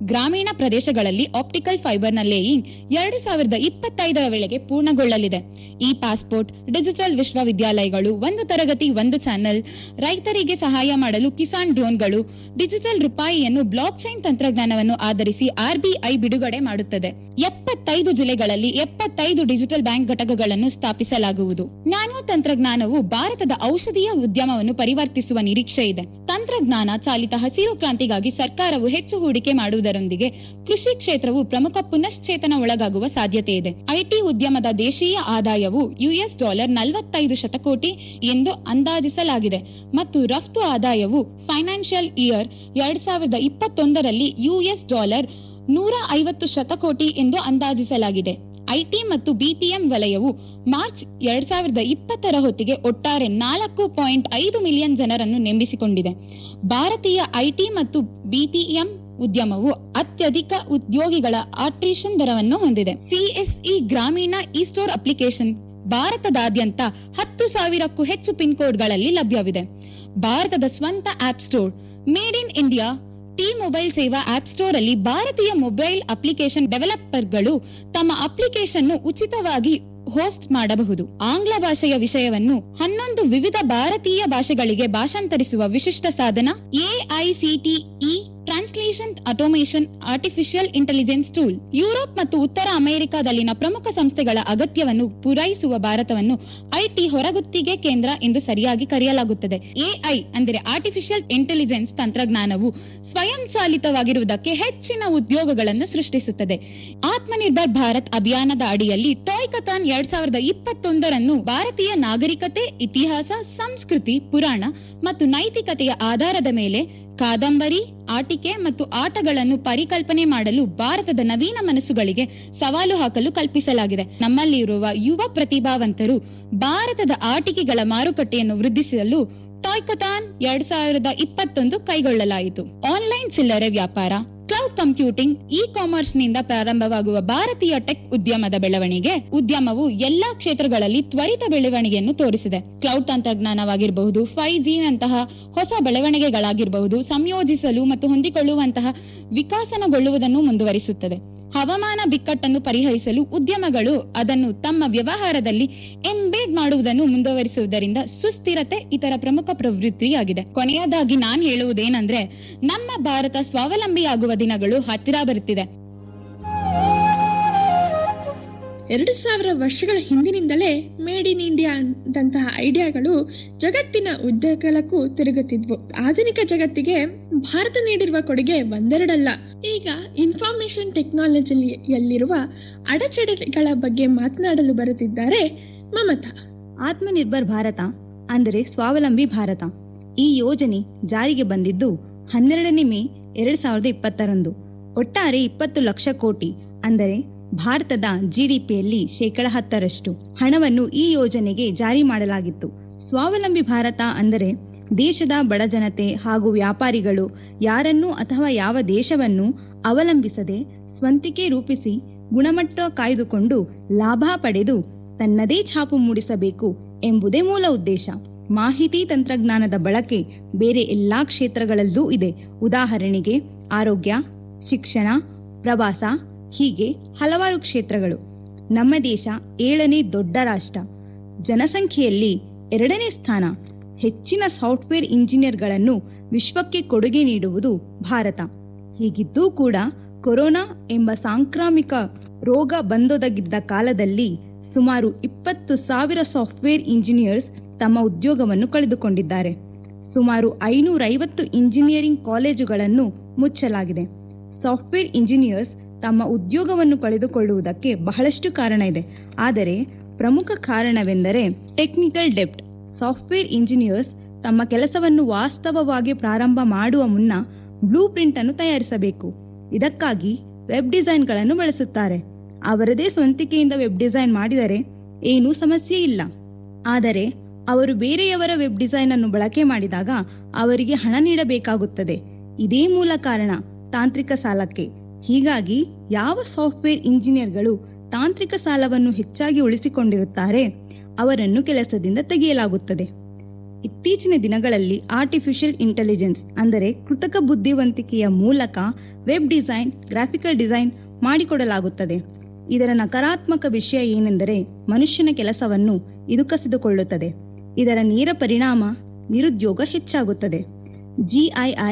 ಗ್ರಾಮೀಣ ಪ್ರದೇಶಗಳಲ್ಲಿ ಆಪ್ಟಿಕಲ್ ಫೈಬರ್ನ ಲೇಯಿಂಗ್ ಎರಡು ಸಾವಿರದ ಇಪ್ಪತ್ತೈದರ ವೇಳೆಗೆ ಪೂರ್ಣಗೊಳ್ಳಲಿದೆ ಇ ಪಾಸ್ಪೋರ್ಟ್ ಡಿಜಿಟಲ್ ವಿಶ್ವವಿದ್ಯಾಲಯಗಳು ಒಂದು ತರಗತಿ ಒಂದು ಚಾನೆಲ್ ರೈತರಿಗೆ ಸಹಾಯ ಮಾಡಲು ಕಿಸಾನ್ ಡ್ರೋನ್ಗಳು ಡಿಜಿಟಲ್ ರೂಪಾಯಿಯನ್ನು ಬ್ಲಾಕ್ ಚೈನ್ ತಂತ್ರಜ್ಞಾನವನ್ನು ಆಧರಿಸಿ ಆರ್ಬಿಐ ಬಿಡುಗಡೆ ಮಾಡುತ್ತದೆ ಎಪ್ಪತ್ತೈದು ಜಿಲ್ಲೆಗಳಲ್ಲಿ ಎಪ್ಪತ್ತೈದು ಡಿಜಿಟಲ್ ಬ್ಯಾಂಕ್ ಘಟಕಗಳನ್ನು ಸ್ಥಾಪಿಸಲಾಗುವುದು ನ್ಯಾನೋ ತಂತ್ರಜ್ಞಾನವು ಭಾರತದ ಔಷಧೀಯ ಉದ್ಯಮವನ್ನು ಪರಿವರ್ತಿಸುವ ನಿರೀಕ್ಷೆ ಇದೆ ತಂತ್ರಜ್ಞಾನ ಚಾಲಿತ ಹಸಿರು ಕ್ರಾಂತಿಗಾಗಿ ಸರ್ಕಾರವು ಹೆಚ್ಚು ಹೂಡಿಕೆ ಮಾಡುವುದರೊಂದಿಗೆ ಕೃಷಿ ಕ್ಷೇತ್ರವು ಪ್ರಮುಖ ಪುನಶ್ಚೇತನ ಒಳಗಾಗುವ ಸಾಧ್ಯತೆ ಇದೆ ಐಟಿ ಉದ್ಯಮದ ದೇಶೀಯ ಆದಾಯವು ಯುಎಸ್ ಡಾಲರ್ ನಲವತ್ತೈದು ಶತಕೋಟಿ ಎಂದು ಅಂದಾಜಿಸಲಾಗಿದೆ ಮತ್ತು ರಫ್ತು ಆದಾಯವು ಫೈನಾನ್ಷಿಯಲ್ ಇಯರ್ ಎರಡ್ ಸಾವಿರದ ಇಪ್ಪತ್ತೊಂದರಲ್ಲಿ ಯುಎಸ್ ಡಾಲರ್ ನೂರ ಐವತ್ತು ಶತಕೋಟಿ ಎಂದು ಅಂದಾಜಿಸಲಾಗಿದೆ ಐಟಿ ಮತ್ತು ಬಿಪಿಎಂ ವಲಯವು ಮಾರ್ಚ್ ಎರಡ್ ಸಾವಿರದ ಇಪ್ಪತ್ತರ ಹೊತ್ತಿಗೆ ಒಟ್ಟಾರೆ ನಾಲ್ಕು ಪಾಯಿಂಟ್ ಐದು ಮಿಲಿಯನ್ ಜನರನ್ನು ನೇಮಿಸಿಕೊಂಡಿದೆ ಭಾರತೀಯ ಐಟಿ ಮತ್ತು ಬಿಪಿಎಂ ಉದ್ಯಮವು ಅತ್ಯಧಿಕ ಉದ್ಯೋಗಿಗಳ ಆಟ್ರಿಷನ್ ದರವನ್ನು ಹೊಂದಿದೆ ಸಿಎಸ್ಇ ಗ್ರಾಮೀಣ ಇ ಸ್ಟೋರ್ ಅಪ್ಲಿಕೇಶನ್ ಭಾರತದಾದ್ಯಂತ ಹತ್ತು ಸಾವಿರಕ್ಕೂ ಹೆಚ್ಚು ಪಿನ್ ಕೋಡ್ಗಳಲ್ಲಿ ಲಭ್ಯವಿದೆ ಭಾರತದ ಸ್ವಂತ app store made in India ಟಿ ಮೊಬೈಲ್ ಸೇವಾ ಆಪ್ ಸ್ಟೋರ್ ಅಲ್ಲಿ ಭಾರತೀಯ ಮೊಬೈಲ್ ಅಪ್ಲಿಕೇಶನ್ ಡೆವಲಪರ್ಗಳು ತಮ್ಮ ಅಪ್ಲಿಕೇಶನ್ ಉಚಿತವಾಗಿ ಹೋಸ್ಟ್ ಮಾಡಬಹುದು ಆಂಗ್ಲ ಭಾಷೆಯ ವಿಷಯವನ್ನು ಹನ್ನೊಂದು ವಿವಿಧ ಭಾರತೀಯ ಭಾಷೆಗಳಿಗೆ ಭಾಷಾಂತರಿಸುವ ವಿಶಿಷ್ಟ ಸಾಧನ AICTE translation automation artificial intelligence tool Europe ಮತ್ತು ಉತ್ತರ ಅಮೆರಿಕಾದಲ್ಲಿನ ಪ್ರಮುಖ ಸಂಸ್ಥೆಗಳ ಅಗತ್ಯವನ್ನು ಪೂರೈಸುವ ಭಾರತವನ್ನು ಐಟಿ ಹೊರಗುತ್ತಿಗೆ ಕೇಂದ್ರ ಎಂದು ಸರಿಯಾಗಿ ಕರೆಯಲಾಗುತ್ತದೆ ಎಐ ಅಂದರೆ ಆರ್ಟಿಫಿಷಿಯಲ್ ಇಂಟೆಲಿಜೆನ್ಸ್ ತಂತ್ರಜ್ಞಾನವು ಸ್ವಯಂಚಾಲಿತವಾಗಿರುವುದಕ್ಕೆ ಹೆಚ್ಚಿನ ಉದ್ಯೋಗಗಳನ್ನು ಸೃಷ್ಟಿಸುತ್ತದೆ ಆತ್ಮನಿರ್ಭರ್ ಭಾರತ್ ಅಭಿಯಾನದ ಅಡಿಯಲ್ಲಿ ಟಾಯ್ ಕಥಾನ್ ಎರಡ್ ಸಾವಿರದ ಇಪ್ಪತ್ತೊಂದರನ್ನು ಭಾರತೀಯ ನಾಗರಿಕತೆ ಇತಿಹಾಸ ಸಂಸ್ಕೃತಿ ಪುರಾಣ ಮತ್ತು ನೈತಿಕತೆಯ ಆಧಾರದ ಮೇಲೆ ಕಾದಂಬರಿ ಆಟಿಕೆ ಮತ್ತು ಆಟಗಳನ್ನು ಪರಿಕಲ್ಪನೆ ಮಾಡಲು ಭಾರತದ ನವೀನ ಮನಸ್ಸುಗಳಿಗೆ ಸವಾಲು ಹಾಕಲು ಕಲ್ಪಿಸಲಾಗಿದೆ ನಮ್ಮಲ್ಲಿರುವ ಯುವ ಪ್ರತಿಭಾವಂತರು ಭಾರತದ ಆಟಿಕೆಗಳ ಮಾರುಕಟ್ಟೆಯನ್ನು ವೃದ್ಧಿಸಲು ಟಾಯ್ಕಥಾನ್ ಎರಡ್ ಸಾವಿರದ ಇಪ್ಪತ್ತೊಂದು ಕೈಗೊಳ್ಳಲಾಯಿತು ಆನ್ಲೈನ್ ಚಿಲ್ಲರೆ ವ್ಯಾಪಾರ ಕ್ಲೌಡ್ ಕಂಪ್ಯೂಟಿಂಗ್ ಇ ಕಾಮರ್ಸ್ ನಿಂದ ಪ್ರಾರಂಭವಾಗುವ ಭಾರತೀಯ ಟೆಕ್ ಉದ್ಯಮದ ಬೆಳವಣಿಗೆ ಉದ್ಯಮವು ಎಲ್ಲಾ ಕ್ಷೇತ್ರಗಳಲ್ಲಿ ತ್ವರಿತ ಬೆಳವಣಿಗೆಯನ್ನು ತೋರಿಸಿದೆ ಕ್ಲೌಡ್ ತಂತ್ರಜ್ಞಾನವಾಗಿರಬಹುದು ಫೈವ್ ಜಿ ನಂತಹ ಹೊಸ ಬೆಳವಣಿಗೆಗಳಾಗಿರಬಹುದು ಸಂಯೋಜಿಸಲು ಮತ್ತು ಹೊಂದಿಕೊಳ್ಳುವಂತಹ ವಿಕಾಸನಗೊಳ್ಳುವುದನ್ನು ಮುಂದುವರಿಸುತ್ತದೆ ಹವಾಮಾನ ಬಿಕ್ಕಟ್ಟನ್ನು ಪರಿಹರಿಸಲು ಉದ್ಯಮಗಳು ಅದನ್ನು ತಮ್ಮ ವ್ಯವಹಾರದಲ್ಲಿ ಎಂಬೇಡ್ ಮಾಡುವುದನ್ನು ಮುಂದುವರಿಸುವುದರಿಂದ ಸುಸ್ಥಿರತೆ ಇತರ ಪ್ರಮುಖ ಪ್ರವೃತ್ತಿಯಾಗಿದೆ ಕೊನೆಯದಾಗಿ ನಾನ್ ಹೇಳುವುದೇನೆಂದ್ರೆ ನಮ್ಮ ಭಾರತ ಸ್ವಾವಲಂಬಿಯಾಗುವ ದಿನಗಳು ಹತ್ತಿರ ಬರುತ್ತಿದೆ ಎರಡು ಸಾವಿರ ವರ್ಷಗಳ ಹಿಂದಿನಿಂದಲೇ ಮೇಡ್ ಇನ್ ಇಂಡಿಯಾ ದಂತಹ ಐಡಿಯಾಗಳು ಜಗತ್ತಿನ ಉದ್ಯೋಗಕ್ಕೂ ತಿರುಗುತ್ತಿದ್ವು ಆಧುನಿಕ ಜಗತ್ತಿಗೆ ಭಾರತ ನೀಡಿರುವ ಕೊಡುಗೆ ಒಂದೆರಡಲ್ಲ ಈಗ ಇನ್ಫಾರ್ಮೇಶನ್ ಟೆಕ್ನಾಲಜಿಯಲ್ಲಿರುವ ಅಡಚಣೆಗಳ ಬಗ್ಗೆ ಮಾತನಾಡಲು ಬರುತ್ತಿದ್ದಾರೆ ಮಮತಾ ಆತ್ಮನಿರ್ಭರ್ ಭಾರತ ಅಂದರೆ ಸ್ವಾವಲಂಬಿ ಭಾರತ ಈ ಯೋಜನೆ ಜಾರಿಗೆ ಬಂದಿದ್ದು ಹನ್ನೆರಡನೇ ಮೇ ಎರಡ್ ಸಾವಿರದ ಇಪ್ಪತ್ತರಂದು ಒಟ್ಟಾರೆ ಇಪ್ಪತ್ತು ಲಕ್ಷ ಕೋಟಿ ಅಂದರೆ ಭಾರತದ ಜಿಡಿಪಿಯಲ್ಲಿ ಶೇಕಡ ಹತ್ತರಷ್ಟು ಹಣವನ್ನು ಈ ಯೋಜನೆಗೆ ಜಾರಿ ಮಾಡಲಾಗಿತ್ತು ಸ್ವಾವಲಂಬಿ ಭಾರತ ಅಂದರೆ ದೇಶದ ಬಡ ಜನತೆ ಹಾಗೂ ವ್ಯಾಪಾರಿಗಳು ಯಾರನ್ನೂ ಅಥವಾ ಯಾವ ದೇಶವನ್ನು ಅವಲಂಬಿಸದೆ ಸ್ವಂತಿಕೆ ರೂಪಿಸಿ ಗುಣಮಟ್ಟ ಕಾಯ್ದುಕೊಂಡು ಲಾಭ ಪಡೆದು ತನ್ನದೇ ಛಾಪು ಮೂಡಿಸಬೇಕು ಎಂಬುದೇ ಮೂಲ ಉದ್ದೇಶ ಮಾಹಿತಿ ತಂತ್ರಜ್ಞಾನದ ಬಳಕೆ ಬೇರೆ ಎಲ್ಲಾ ಕ್ಷೇತ್ರಗಳಲ್ಲೂ ಇದೆ ಉದಾಹರಣೆಗೆ ಆರೋಗ್ಯ ಶಿಕ್ಷಣ ಪ್ರವಾಸ ಹೀಗೆ ಹಲವಾರು ಕ್ಷೇತ್ರಗಳು ನಮ್ಮ ದೇಶ ಏಳನೇ ದೊಡ್ಡ ರಾಷ್ಟ್ರ ಜನಸಂಖ್ಯೆಯಲ್ಲಿ ಎರಡನೇ ಸ್ಥಾನ ಹೆಚ್ಚಿನ ಸಾಫ್ಟ್ವೇರ್ ಇಂಜಿನಿಯರ್ಗಳನ್ನು ವಿಶ್ವಕ್ಕೆ ಕೊಡುಗೆ ನೀಡುವುದು ಭಾರತ ಹೀಗಿದ್ದೂ ಕೂಡ ಕೊರೋನಾ ಎಂಬ ಸಾಂಕ್ರಾಮಿಕ ರೋಗ ಬಂದೊದಗಿದ್ದ ಕಾಲದಲ್ಲಿ ಸುಮಾರು ಇಪ್ಪತ್ತು ಸಾವಿರ ಸಾಫ್ಟ್ವೇರ್ ಇಂಜಿನಿಯರ್ಸ್ ತಮ್ಮ ಉದ್ಯೋಗವನ್ನು ಕಳೆದುಕೊಂಡಿದ್ದಾರೆ ಸುಮಾರು ಐನೂರೈವತ್ತು ಇಂಜಿನಿಯರಿಂಗ್ ಕಾಲೇಜುಗಳನ್ನು ಮುಚ್ಚಲಾಗಿದೆ ಸಾಫ್ಟ್ವೇರ್ ಇಂಜಿನಿಯರ್ಸ್ ತಮ್ಮ ಉದ್ಯೋಗವನ್ನು ಕಳೆದುಕೊಳ್ಳುವುದಕ್ಕೆ ಬಹಳಷ್ಟು ಕಾರಣ ಇದೆ ಆದರೆ ಪ್ರಮುಖ ಕಾರಣವೆಂದರೆ ಟೆಕ್ನಿಕಲ್ ಡೆಪ್ಟ್ ಸಾಫ್ಟ್ವೇರ್ ಇಂಜಿನಿಯರ್ಸ್ ತಮ್ಮ ಕೆಲಸವನ್ನು ವಾಸ್ತವವಾಗಿ ಪ್ರಾರಂಭ ಮಾಡುವ ಮುನ್ನ ಬ್ಲೂ ಪ್ರಿಂಟ್ ಅನ್ನು ತಯಾರಿಸಬೇಕು ಇದಕ್ಕಾಗಿ ವೆಬ್ ಡಿಸೈನ್ಗಳನ್ನು ಬಳಸುತ್ತಾರೆ ಅವರದೇ ಸ್ವಂತಿಕೆಯಿಂದ ವೆಬ್ ಡಿಸೈನ್ ಮಾಡಿದರೆ ಏನೂ ಸಮಸ್ಯೆ ಇಲ್ಲ ಆದರೆ ಅವರು ಬೇರೆಯವರ ವೆಬ್ ಡಿಸೈನ್ ಅನ್ನು ಬಳಕೆ ಮಾಡಿದಾಗ ಅವರಿಗೆ ಹಣ ನೀಡಬೇಕಾಗುತ್ತದೆ ಇದೇ ಮೂಲ ಕಾರಣ ತಾಂತ್ರಿಕ ಸಾಲಕ್ಕೆ ಹೀಗಾಗಿ ಯಾವ ಸಾಫ್ಟ್ವೇರ್ ಇಂಜಿನಿಯರ್ಗಳು ತಾಂತ್ರಿಕ ಸಾಲವನ್ನು ಹೆಚ್ಚಾಗಿ ಉಳಿಸಿಕೊಂಡಿರುತ್ತಾರೆ ಅವರನ್ನು ಕೆಲಸದಿಂದ ತೆಗೆಯಲಾಗುತ್ತದೆ ಇತ್ತೀಚಿನ ದಿನಗಳಲ್ಲಿ ಆರ್ಟಿಫಿಷಿಯಲ್ ಇಂಟೆಲಿಜೆನ್ಸ್ ಅಂದರೆ ಕೃತಕ ಬುದ್ಧಿವಂತಿಕೆಯ ಮೂಲಕ ವೆಬ್ ಡಿಸೈನ್ ಗ್ರಾಫಿಕಲ್ ಡಿಸೈನ್ ಮಾಡಿಕೊಡಲಾಗುತ್ತದೆ ಇದರ ನಕಾರಾತ್ಮಕ ವಿಷಯ ಏನೆಂದರೆ ಮನುಷ್ಯನ ಕೆಲಸವನ್ನು ಇದು ಕಸಿದುಕೊಳ್ಳುತ್ತದೆ ಇದರ ನೇರ ಪರಿಣಾಮ ನಿರುದ್ಯೋಗ ಹೆಚ್ಚಾಗುತ್ತದೆ ಜಿಐಐ